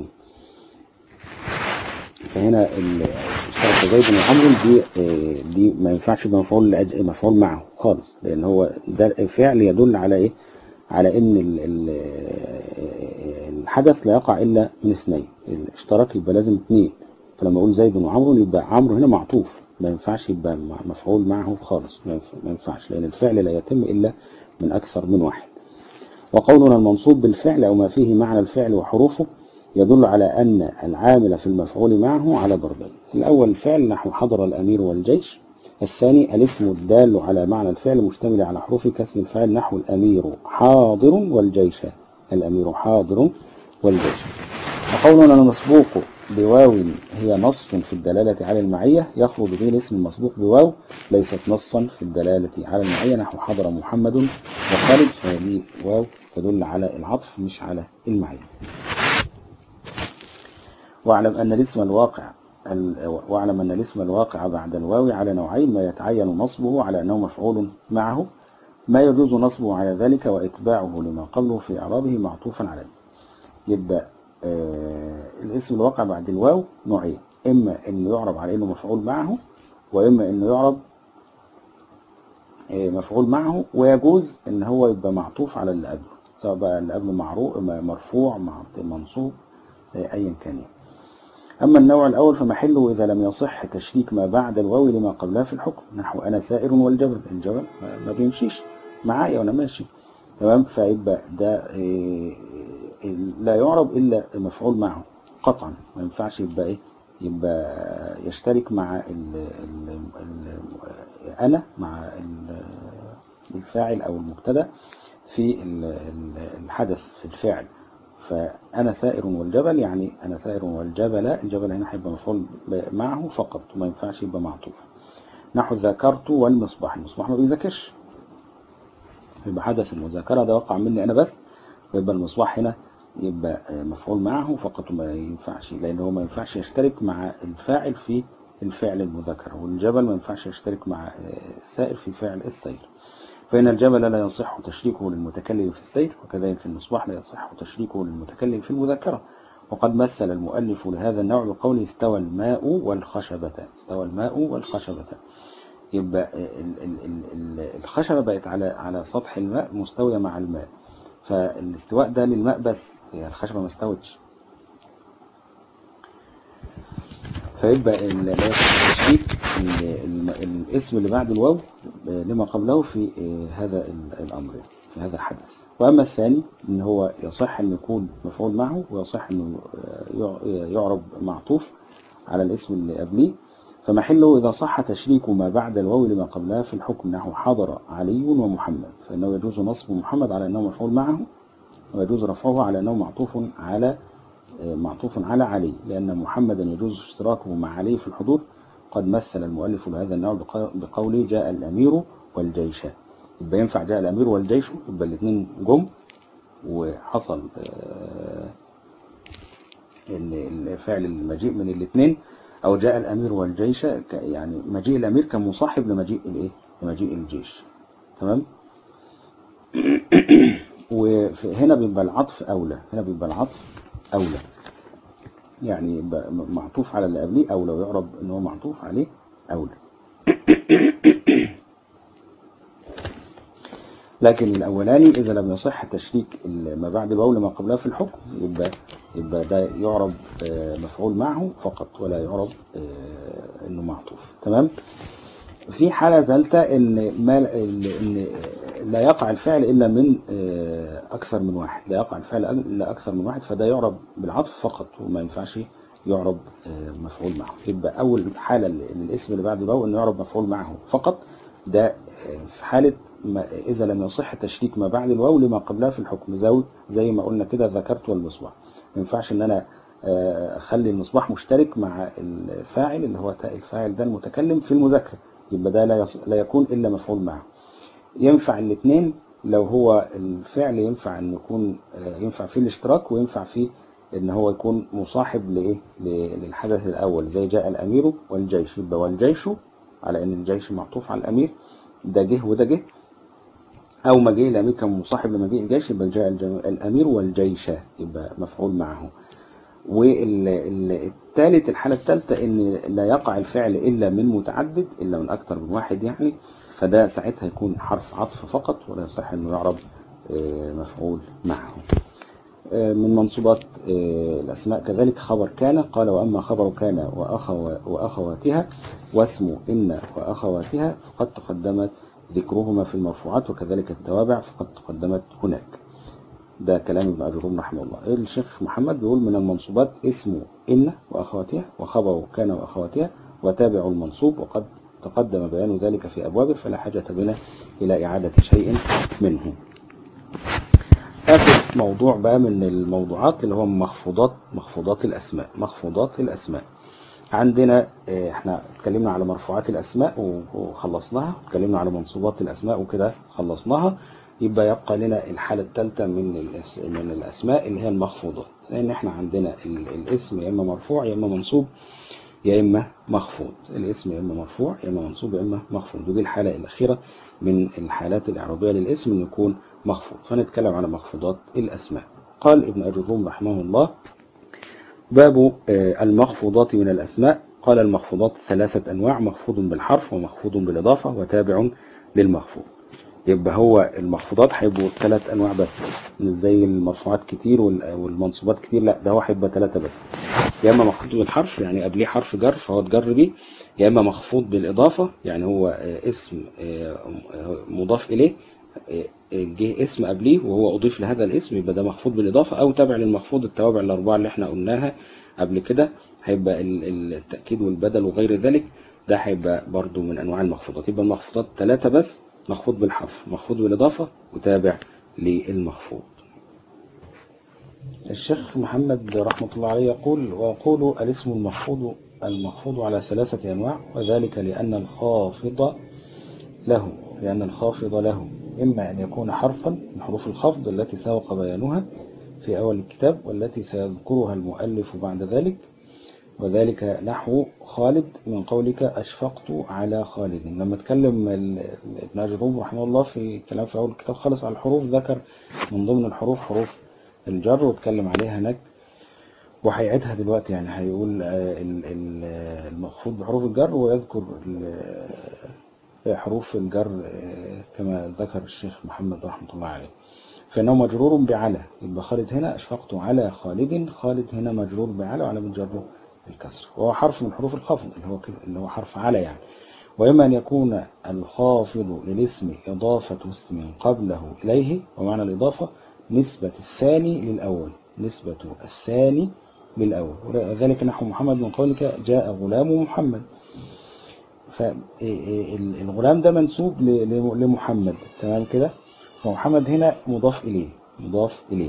فهنا اشترك زيد وعمر دي دي ما ينفعش يبقى مفعول مفعول معه خالص لأن هو ده فعل يدل على إيه على ان الحدث لا يقع الا من اثنين الاشتراك يبقى لازم اثنين فلما اقول زيد وعمرو يبقى عمرو هنا معطوف ما ينفعش يبقى مفعول معه خالص ما ينفعش لان الفعل لا يتم الا من اكثر من واحد وقولنا المنصوب بالفعل او ما فيه معنى الفعل وحروفه يدل على ان العامل في المفعول معه على ضربين الاول الفعل نحو حضر الامير والجيش الثاني الاسم الدال على معنى الفعل مشتمل على حروف كسر الفاعل نحو الأمير حاضر والجيش الأمير حاضر والجيش وقولنا المسبوق بواو هي نص في الدلالة على المعية يخرج به الاسم المسبوق بواو ليست نصا في الدلالة على المعية نحو حضر محمد وخالد فهذه واو تدل على العطف مش على المعية واعلم أن الاسم الواقع واعلم أن الاسم الواقع بعد الواو على نوعين ما يتعين نصبه على أنه مفعول معه ما يجوز نصبه على ذلك وإتباعه لما قبله في إعرابه معطوفا عليه يبقى آه الاسم الواقع بعد الواو نوعين إما أنه يعرب على أنه مفعول معه وإما أنه يعرب آه مفعول معه ويجوز أن هو يبقى معطوف على اللي قبله سواء بقى اللي قبله مرفوع منصوب آه أيا كان يعني. أما النوع الأول فمحله إذا لم يصح تشريك ما بعد الواو لما قبلها في الحكم نحو أنا سائر والجبل الجبل ما بيمشيش معايا وأنا ماشي تمام فيبقى ده لا يعرب إلا مفعول معه قطعا ما ينفعش يبقى إيه يبقى يشترك مع ال ال ال أنا مع الفاعل أو المبتدا في الحدث في الفعل فأنا سائر والجبل يعني أنا سائر والجبل الجبل هنا هيبقى مفعول معه فقط وما ينفعش يبقى معطوف نحو ذاكرت والمصباح المصباح ما بيذاكرش يبقى حدث المذاكرة ده وقع مني أنا بس ويبقى المصباح هنا يبقى مفعول معه فقط وما ينفعش لأن هو ما ينفعش يشترك مع الفاعل في الفعل المذاكرة والجبل ما ينفعش يشترك مع السائر في فعل السير فإن الجبل لا يصح تشريكه للمتكلم في السير وكذلك المصباح لا يصح تشريكه للمتكلم في المذاكرة وقد مثل المؤلف لهذا النوع بقوله استوى الماء والخشبة استوى الماء والخشبة يبقى الخشبة بقت على على سطح الماء مستوية مع الماء فالاستواء ده للماء بس هي الخشبة ما استوتش فيبقى التشريك الاسم اللي بعد الواو لما قبله في هذا الأمر في هذا الحدث وأما الثاني ان هو يصح أن يكون مفعول معه ويصح أنه يعرب معطوف على الاسم اللي قبليه فمحله إذا صح تشريك ما بعد الواو لما قبلها في الحكم نحو حضر علي ومحمد فإنه يجوز نصب محمد على أنه مفعول معه ويجوز رفعه على أنه معطوف على معطوف على علي لأن محمدا يجوز اشتراكه مع علي في الحضور قد مثل المؤلف لهذا النوع بقوله جاء الأمير والجيش يبقى ينفع جاء الأمير والجيش يبقى الاثنين جم وحصل الفعل المجيء من الاثنين أو جاء الأمير والجيش يعني مجيء الأمير كان مصاحب لمجيء الإيه؟ لمجيء الجيش تمام وهنا بيبقى العطف أولى هنا بيبقى العطف أولى يعني معطوف على اللي قبليه أولى ويعرب إن هو معطوف عليه أولى لكن الأولاني إذا لم يصح تشريك ما بعد الواو لما قبلها في الحكم يبقى يبقى ده يعرب مفعول معه فقط ولا يعرب إنه معطوف تمام في حالة ثالثة إن ما إن لا يقع الفعل إلا من أكثر من واحد لا يقع الفعل إلا أكثر من واحد فده يعرب بالعطف فقط وما ينفعش يعرب مفعول معه يبقى أول حالة للاسم اللي بعد الواو إنه يعرب مفعول معه فقط ده في حالة ما إذا لم يصح تشريك ما بعد الواو لما قبلها في الحكم زي زي ما قلنا كده ذكرت والمصباح ما ينفعش إن أنا أخلي المصباح مشترك مع الفاعل اللي هو تاء الفاعل ده المتكلم في المذاكرة يبقى ده لا, يص... لا يكون إلا مفعول معه ينفع الاثنين لو هو الفعل ينفع أن يكون ينفع فيه الاشتراك وينفع فيه ان هو يكون مصاحب لايه للحدث الاول زي جاء الامير والجيش يبقى والجيش على ان الجيش معطوف على الامير ده جه وده جه او ما جه الامير كان مصاحب لمجيء الجيش يبقى جاء الامير والجيش يبقى مفعول معه والثالث الحالة الثالثة ان لا يقع الفعل الا من متعدد الا من اكثر من واحد يعني فده ساعتها يكون حرف عطف فقط ولا يصح انه يعرب مفعول معه من منصوبات الأسماء كذلك خبر كان قال وأما خبر كان وأخو وأخواتها واسم إن وأخواتها فقد تقدمت ذكرهما في المرفوعات وكذلك التوابع فقد تقدمت هناك ده كلام ابن أجروم رحمه الله الشيخ محمد بيقول من المنصوبات اسم إن وأخواتها وخبر كان وأخواتها وتابع المنصوب وقد تقدم بيان ذلك في أبوابه فلا حاجة بنا إلى إعادة شيء منه آخر موضوع بقى من الموضوعات اللي هو مخفوضات مخفوضات الأسماء مخفوضات الأسماء عندنا احنا اتكلمنا على مرفوعات الأسماء وخلصناها اتكلمنا على منصوبات الأسماء وكده خلصناها يبقى يبقى لنا الحالة الثالثة من من الأسماء اللي هي المخفوضات لأن احنا عندنا الاسم يا إما مرفوع يا إما منصوب يا إما مخفوض الاسم يا إما مرفوع يا إما منصوب يا إما مخفوض ودي الحالة الأخيرة من الحالات الإعرابية للاسم أن يكون مخفوض فنتكلم على مخفوضات الأسماء قال ابن أجروم رحمه الله باب المخفوضات من الأسماء قال المخفوضات ثلاثة أنواع مخفوض بالحرف ومخفوض بالإضافة وتابع للمخفوض يبقى هو المخفوضات هيبقوا ثلاث أنواع بس مش زي المرفوعات كتير والمنصوبات كتير لا ده هو هيبقى ثلاثة بس يا إما مخفوض بالحرف يعني قبليه حرف جر فهو اتجر بيه يا إما مخفوض بالإضافة يعني هو اسم مضاف إليه جه اسم قبليه وهو أضيف لهذا الاسم يبقى ده مخفوض بالإضافة أو تابع للمخفوض التوابع الأربعة اللي احنا قلناها قبل كده هيبقى التأكيد والبدل وغير ذلك ده هيبقى برضو من أنواع المخفوضات يبقى المخفوضات ثلاثة بس مخفوض بالحرف مخفوض بالإضافة وتابع للمخفوض الشيخ محمد رحمة الله عليه يقول ويقول الاسم المخفوض المخفوض على ثلاثة أنواع وذلك لأن الخافض له لأن الخافض له إما أن يكون حرفا من حروف الخفض التي سبق بيانها في أول الكتاب والتي سيذكرها المؤلف بعد ذلك وذلك نحو خالد من قولك أشفقت على خالد لما اتكلم ابن أجروم رحمه الله في كلام في أول الكتاب خلص على الحروف ذكر من ضمن الحروف حروف الجر واتكلم عليها هناك وهيعيدها دلوقتي يعني هيقول المخفوض بحروف الجر ويذكر حروف الجر كما ذكر الشيخ محمد رحمة الله عليه فإنه مجرور بعلى يبقى خالد هنا أشفقت على خالد خالد هنا مجرور بعلى وعلى مجره الكسر وهو حرف من حروف الخفض اللي هو اللي هو حرف على يعني وإما أن يكون الخافض للاسم إضافة اسم قبله إليه ومعنى الإضافة نسبة الثاني للأول نسبة الثاني للأول وذلك نحو محمد من قولك جاء غلام محمد فالغلام ده منسوب لمحمد تمام كده فمحمد هنا مضاف إليه مضاف إليه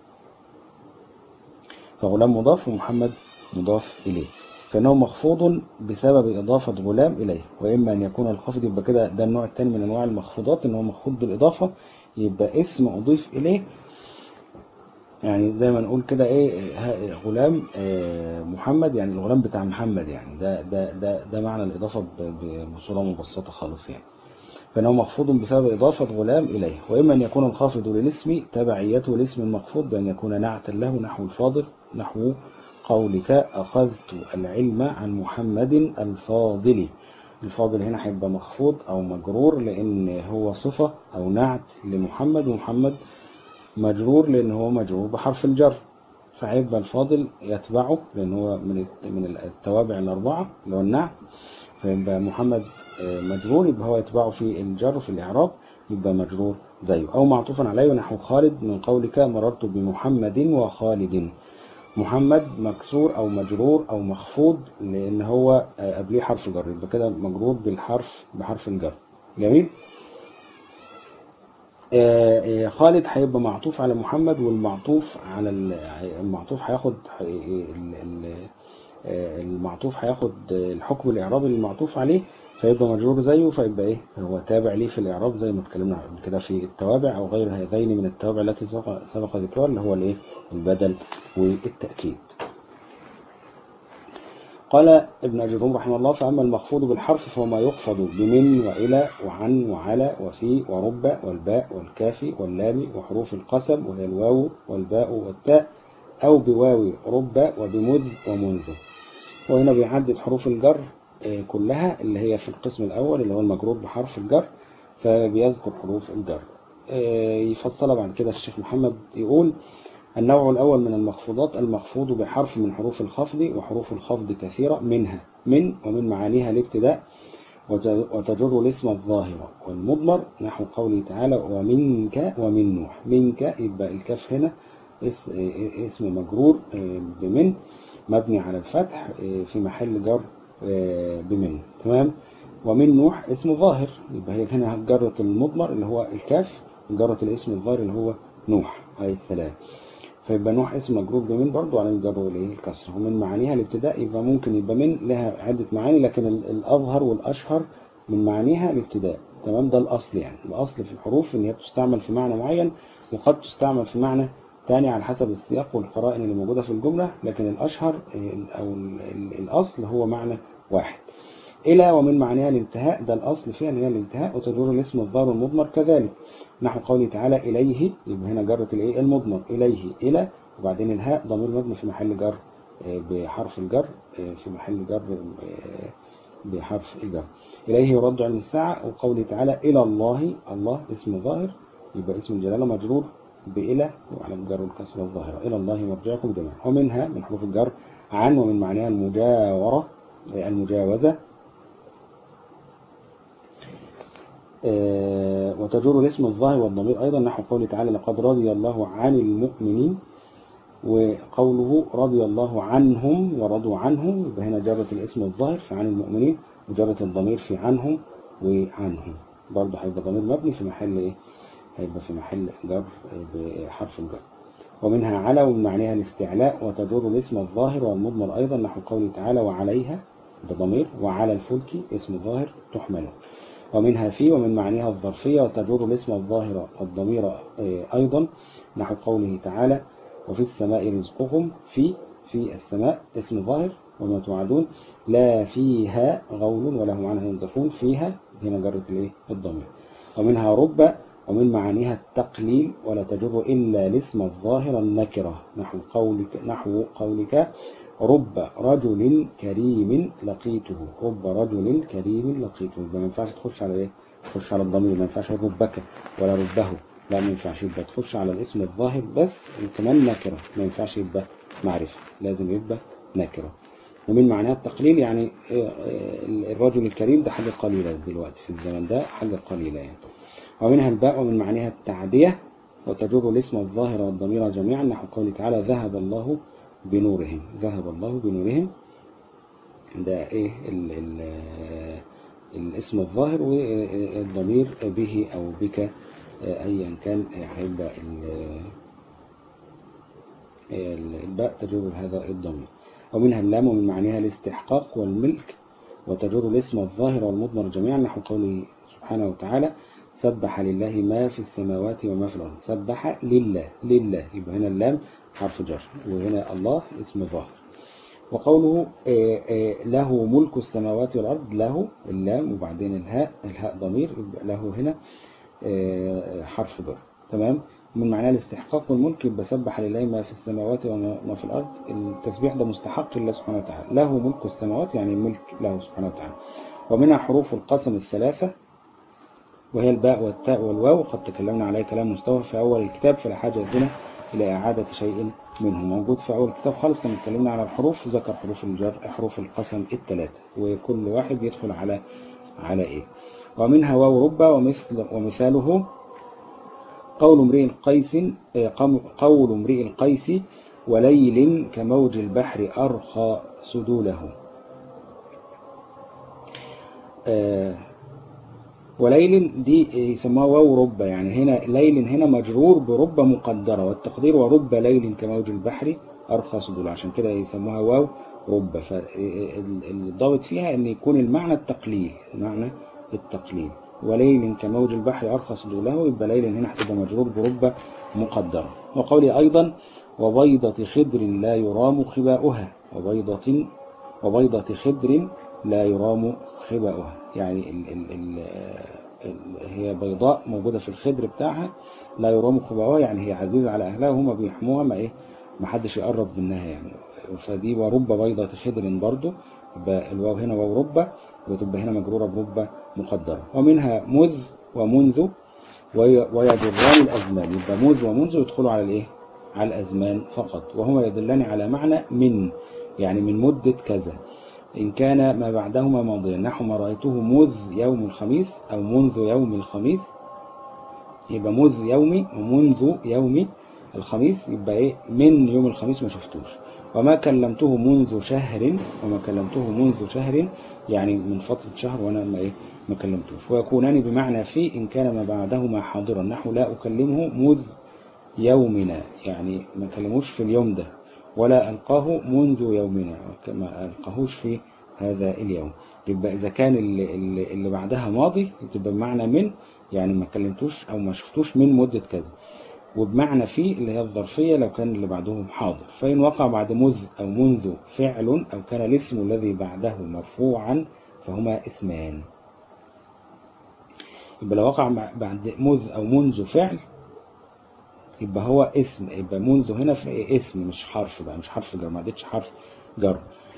فغلام مضاف ومحمد مضاف إليه فإنه مخفوض بسبب إضافة غلام إليه وإما أن يكون الخفض يبقى كده ده النوع الثاني من أنواع المخفوضات إن هو مخفوض بالإضافة يبقى اسم أضيف إليه يعني زي ما نقول كده ايه غلام محمد يعني الغلام بتاع محمد يعني ده ده ده ده معنى الإضافة بصورة مبسطة خالص يعني فإنه مخفوض بسبب إضافة غلام إليه وإما أن يكون الخافض للاسم تبعيته لاسم المخفوض بأن يكون نعتا له نحو الفاضل نحو قولك أخذت العلم عن محمد الفاضل الفاضل هنا هيبقى مخفوض أو مجرور لأن هو صفة أو نعت لمحمد ومحمد مجرور لأن هو مجرور بحرف الجر فهيبقى الفاضل يتبعه لأن هو من من التوابع الأربعة اللي هو النعت فيبقى محمد مجرور يبقى هو يتبعه في الجر في الإعراب يبقى مجرور زيه أو معطوفا عليه نحو خالد من قولك مررت بمحمد وخالد محمد مكسور أو مجرور أو مخفوض لأن هو قبليه حرف جر يبقى كده مجرور بالحرف بحرف الجر جميل خالد هيبقى معطوف على محمد والمعطوف على المعطوف هياخد المعطوف هياخد الحكم الإعرابي للمعطوف عليه فيبقى مجرور زيه فيبقى ايه هو تابع ليه في الإعراب زي ما اتكلمنا قبل كده في التوابع أو غير هذين من التوابع التي سبق ذكرها اللي هو الايه البدل والتأكيد قال ابن أجروم رحمه الله فأما المخفوض بالحرف فهو ما يخفض بمن وإلى وعن وعلى وفي ورب والباء والكاف واللام وحروف القسم وهي الواو والباء والتاء أو بواو رب وبمذ ومنذ وهنا بيعدد حروف الجر كلها اللي هي في القسم الأول اللي هو المجرور بحرف الجر فبيذكر حروف الجر يفصلها بعد كده الشيخ محمد يقول النوع الأول من المخفوضات المخفوض بحرف من حروف الخفض وحروف الخفض كثيرة منها من ومن معانيها الابتداء وتجر الاسم الظاهر والمضمر نحو قوله تعالى ومنك ومن نوح منك يبقى الكاف هنا اسم مجرور بمن مبني على الفتح في محل جر بمن تمام ومن نوح اسم ظاهر يبقى هي هنا جرة المضمر اللي هو الكاف جرة الاسم الظاهر اللي هو نوح عليه السلام فيبقى نوح اسم مجرور بمن برضو على الجر والايه الكسر ومن معانيها الابتداء يبقى ممكن يبقى من لها عدة معاني لكن الأظهر والأشهر من معانيها الابتداء تمام ده الأصل يعني الأصل في الحروف إن هي بتستعمل في معنى معين وقد تستعمل في معنى تاني على حسب السياق والقرائن اللي موجودة في الجملة لكن الأشهر أو الأصل هو معنى واحد إلى ومن معناها الانتهاء ده الأصل فيها اللي هي الانتهاء وتدور الاسم الظاهر المضمر كذلك نحو قوله تعالى إليه يبقى هنا جرة الإيه المضمر إليه إلى وبعدين الهاء ضمير مبني في محل جر بحرف الجر في محل جر بحرف الجر إليه يرد علم الساعة وقوله تعالى إلى الله الله اسم ظاهر يبقى اسم الجلالة مجرور بإلى وعلى الجر والكسر الظاهرة إلى الله مرجعكم جميعا ومنها من حروف الجر عن ومن معناها المجاورة المجاوزة وتجر الاسم الظاهر والضمير أيضا نحو قوله تعالى لقد رضي الله عن المؤمنين وقوله رضي الله عنهم ورضوا عنه يبقى هنا جرة الاسم الظاهر في عن المؤمنين وجرة الضمير في عنهم وعنهم برضه هيبقى ضمير مبني في محل ايه هيبقى في محل جر بحرف الجر ومنها على ومن معناها الاستعلاء وتجر الاسم الظاهر والمضمر أيضا نحو قوله تعالى وعليها بضمير وعلى الفلك اسم ظاهر تحمل ومنها في ومن معناها الظرفية وتجر الاسم الظاهر والضمير أيضا نحو قوله تعالى وفي السماء رزقكم في في السماء اسم ظاهر وما توعدون لا فيها غول وله معنى ينزفون فيها هنا جرت الايه الضمير ومنها رب ومن معانيها التقليل ولا تجر إلا الاسم الظاهر النكرة نحو قولك, نحو قولك رب رجل كريم لقيته رب رجل كريم لقيته ما ينفعش تخش على ايه تخش على الضمير ما ينفعش ربك ولا ربه لا ما ينفعش يبقى تخش على الاسم الظاهر بس كمان نكرة ما ينفعش يبقى معرفة لازم يبقى نكرة ومن معناها التقليل يعني الرجل الكريم ده حاجة قليلة دلوقتي في الزمن ده حاجة قليلة يعني ومنها الباء ومن معناها التعدية وتجر الاسم الظاهر والضمير جميعا نحو قوله تعالى ذهب الله بنورهم ذهب الله بنورهم ده ايه ال ال الاسم الظاهر والضمير به او بك ايا كان هيبقى الباء تجر هذا الضمير ومنها اللام ومن معناها الاستحقاق والملك وتجر الاسم الظاهر والمضمر جميعا نحو قوله سبحانه وتعالى سبح لله ما في السماوات وما في الأرض سبح لله لله يبقى هنا اللام حرف جر وهنا الله اسم ظاهر وقوله له ملك السماوات والأرض له اللام وبعدين الهاء الهاء ضمير يبقى له هنا حرف جر تمام من معناه الاستحقاق والملك يبقى سبح لله ما في السماوات وما في الأرض التسبيح ده مستحق لله سبحانه وتعالى له ملك السماوات يعني الملك له سبحانه وتعالى ومنها حروف القسم الثلاثة وهي الباء والتاء والواو قد تكلمنا عليه كلام مستوى في أول الكتاب فلا حاجة هنا إلى إعادة شيء منه موجود في أول الكتاب خالص لما اتكلمنا على الحروف ذكر حروف الجر حروف القسم الثلاثة وكل واحد يدخل على على إيه ومنها واو ربا ومثل ومثاله قول امرئ القيس قول امرئ القيس وليل كموج البحر أرخى سدوله آه وليل دي يسموها واو رب يعني هنا ليل هنا مجرور برب مقدرة والتقدير ورب ليل كموج البحر أرخى سدول عشان كده يسموها واو رب فالضابط فيها ان يكون المعنى التقليل معنى التقليل وليل كموج البحر أرخى سدوله يبقى ليل هنا هتبقى مجرور برب مقدرة وقولي أيضا وبيضة خضر لا يرام خباؤها وبيضة وبيضة خضر لا يرام خباؤها يعني ال ال ال ال هي بيضاء موجودة في الخدر بتاعها لا يرام خباؤها يعني هي عزيزة على أهلها وهم بيحموها ما إيه ما حدش يقرب منها يعني فدي ورب بيضة خدر برضو يبقى الواو هنا واو ربة وتبقى هنا مجرورة بربة مقدرة ومنها مذ ومنذ ويجران الأزمان يبقى مذ ومنذ يدخلوا على الإيه على الأزمان فقط وهما يدلان على معنى من يعني من مدة كذا إن كان ما بعدهما ماضيا نحو ما رأيته مذ يوم الخميس أو منذ يوم الخميس يبقى مذ يومي ومنذ يوم الخميس يبقى إيه من يوم الخميس ما شفتوش وما كلمته منذ شهر وما كلمته منذ شهر يعني من فترة شهر وأنا ما إيه ما كلمتوش ويكونان بمعنى في إن كان ما بعدهما حاضرا نحو لا أكلمه مذ يومنا يعني ما كلموش في اليوم ده ولا ألقاه منذ يومنا كما ألقاهوش في هذا اليوم يبقى إذا كان اللي, اللي, اللي بعدها ماضي تبقى بمعنى من يعني ما كلمتوش أو ما شفتوش من مدة كذا وبمعنى في اللي هي الظرفية لو كان اللي بعدهم حاضر فإن وقع بعد مذ أو منذ فعل أو كان الاسم الذي بعده مرفوعا فهما اسمان يبقى لو وقع بعد مذ أو منذ فعل يبقى هو اسم يبقى منذ هنا في اسم مش حرف بقى مش حرف جر ما عدتش حرف جر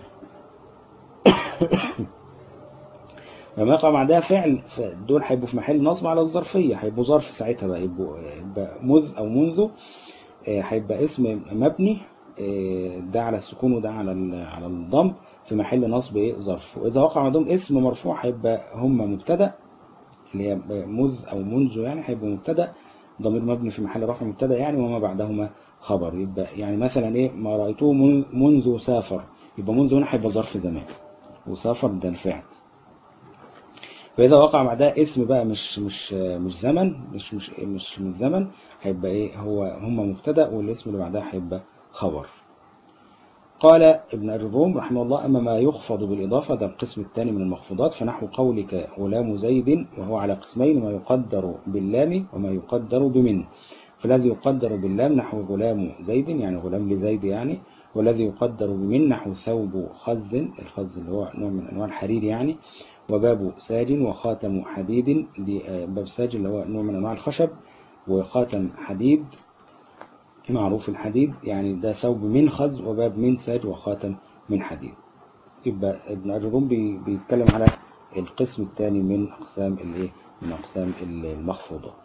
لما يقع بعدها فعل دول هيبقوا في محل نصب على الظرفية هيبقوا ظرف ساعتها بقى يبقوا يبقى مذ أو منذ هيبقى اسم مبني ده على السكون وده على على الضم في محل نصب ايه ظرف وإذا وقع عندهم اسم مرفوع هيبقى هم مبتدا اللي هي مذ أو منذ يعني هيبقوا مبتدا ضمير مبني في محل رفع مبتدا يعني وما بعدهما خبر يبقى يعني مثلا ايه ما رأيته منذ سافر يبقى منذ هنا هيبقى ظرف زمان وسافر ده الفعل فإذا وقع بعدها اسم بقى مش مش مش زمن مش مش مش من زمن هيبقى ايه هو هم مبتدا والاسم اللي بعدها هيبقى خبر قال ابن الروم رحمه الله أما ما يخفض بالإضافة ده القسم الثاني من المخفوضات فنحو قولك غلام زيد وهو على قسمين ما يقدر باللام وما يقدر بمن فالذي يقدر باللام نحو غلام زيد يعني غلام لزيد يعني والذي يقدر بمن نحو ثوب خز الخز اللي هو نوع من أنواع الحرير يعني وباب ساج وخاتم حديد دي باب ساج اللي هو نوع من أنواع الخشب وخاتم حديد معروف الحديد يعني ده ثوب من خز وباب من ساج وخاتم من حديد يبقى ابن أجروم بيتكلم على القسم الثاني من أقسام الايه من أقسام المخفوضات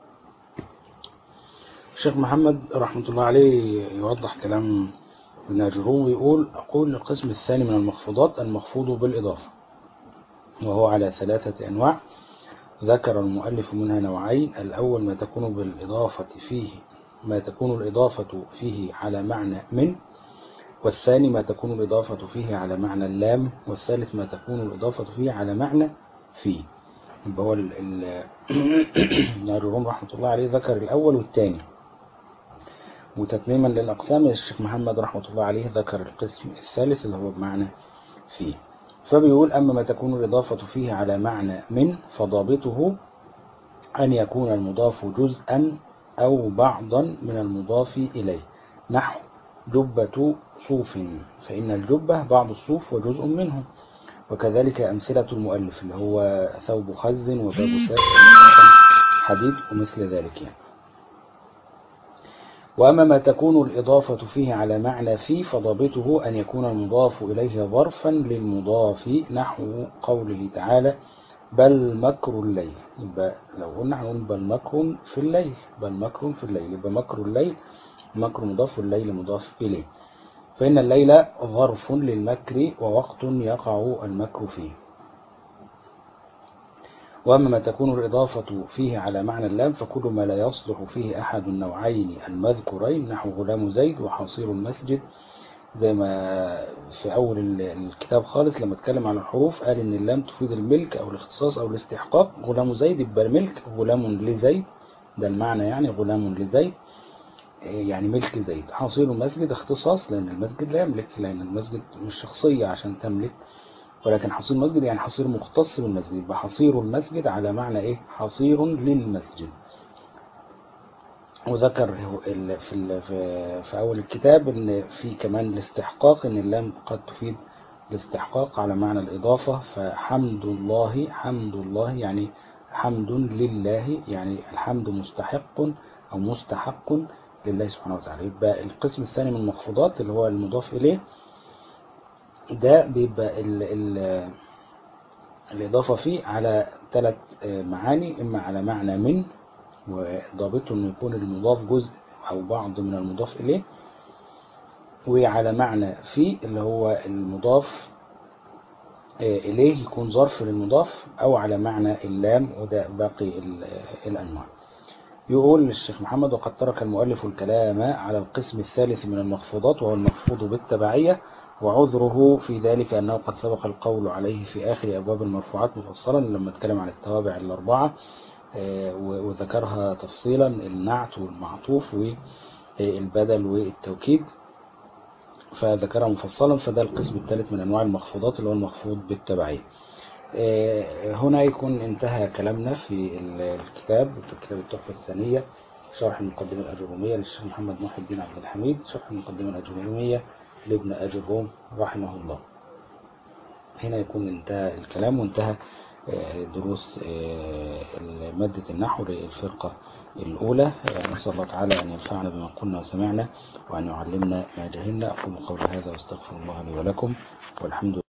الشيخ محمد رحمة الله عليه يوضح كلام ابن أجروم ويقول أقول القسم الثاني من المخفوضات المخفوض بالإضافة وهو على ثلاثة أنواع ذكر المؤلف منها نوعين الأول ما تكون بالإضافة فيه ما تكون الإضافة فيه على معنى من والثاني ما تكون الإضافة فيه على معنى اللام والثالث ما تكون الإضافة فيه على معنى فيه يبقى هو النارون رحمة الله عليه ذكر الأول والثاني وتتميما للأقسام الشيخ محمد رحمة الله عليه ذكر القسم الثالث اللي هو بمعنى فيه فبيقول أما ما تكون الإضافة فيه على معنى من فضابطه أن يكون المضاف جزءا أو بعضا من المضاف إليه نحو جبة صوف فإن الجبة بعض الصوف وجزء منه وكذلك أمثلة المؤلف اللي هو ثوب خز وباب ساق حديد ومثل ذلك يعني. وأما ما تكون الإضافة فيه على معنى فيه فضابطه أن يكون المضاف إليه ظرفا للمضاف نحو قوله تعالى بل مكر الليل يبقى لو قلنا هنقول بل مكر في الليل بل مكر في الليل يبقى مكر الليل مكر مضاف والليل مضاف إليه فإن الليل ظرف للمكر ووقت يقع المكر فيه وأما ما تكون الإضافة فيه على معنى اللام فكل ما لا يصلح فيه أحد النوعين المذكورين نحو غلام زيد وحصير المسجد زي ما في أول الكتاب خالص لما اتكلم عن الحروف قال إن اللام تفيد الملك أو الاختصاص أو الاستحقاق غلام زيد يبقى الملك غلام لزيد ده المعنى يعني غلام لزيد يعني ملك زيد حصير المسجد اختصاص لأن المسجد لا يملك لأن المسجد مش شخصية عشان تملك ولكن حصير المسجد يعني حصير مختص بالمسجد يبقى حصير المسجد على معنى ايه حصير للمسجد وذكر في في في اول الكتاب ان في كمان الاستحقاق ان اللام قد تفيد الاستحقاق على معنى الاضافه فحمد الله حمد الله يعني حمد لله يعني الحمد مستحق او مستحق لله سبحانه وتعالى يبقى القسم الثاني من المخفوضات اللي هو المضاف اليه ده بيبقى ال ال الإضافة فيه على ثلاث معاني إما على معنى من وضابطه أنه يكون المضاف جزء أو بعض من المضاف إليه وعلى معنى في اللي هو المضاف إليه يكون ظرف للمضاف أو على معنى اللام وده باقي الأنواع يقول الشيخ محمد وقد ترك المؤلف الكلام على القسم الثالث من المخفوضات وهو المخفوض بالتبعية وعذره في ذلك أنه قد سبق القول عليه في آخر أبواب المرفوعات مفصلا لما اتكلم عن التوابع الأربعة وذكرها تفصيلا النعت والمعطوف والبدل والتوكيد فذكرها مفصلا فده القسم الثالث من أنواع المخفوضات اللي هو المخفوض بالتبعية هنا يكون انتهى كلامنا في الكتاب في كتاب التحفة الثانية شرح المقدمة الأجرومية للشيخ محمد محي الدين عبد الحميد شرح المقدمة الأجرومية لابن أجروم رحمه الله هنا يكون انتهى الكلام وانتهى دروس مادة النحو للفرقة الأولى نسأل الله تعالى أن ينفعنا بما قلنا وسمعنا وأن يعلمنا ما جهلنا أقول قول هذا واستغفر الله لي ولكم والحمد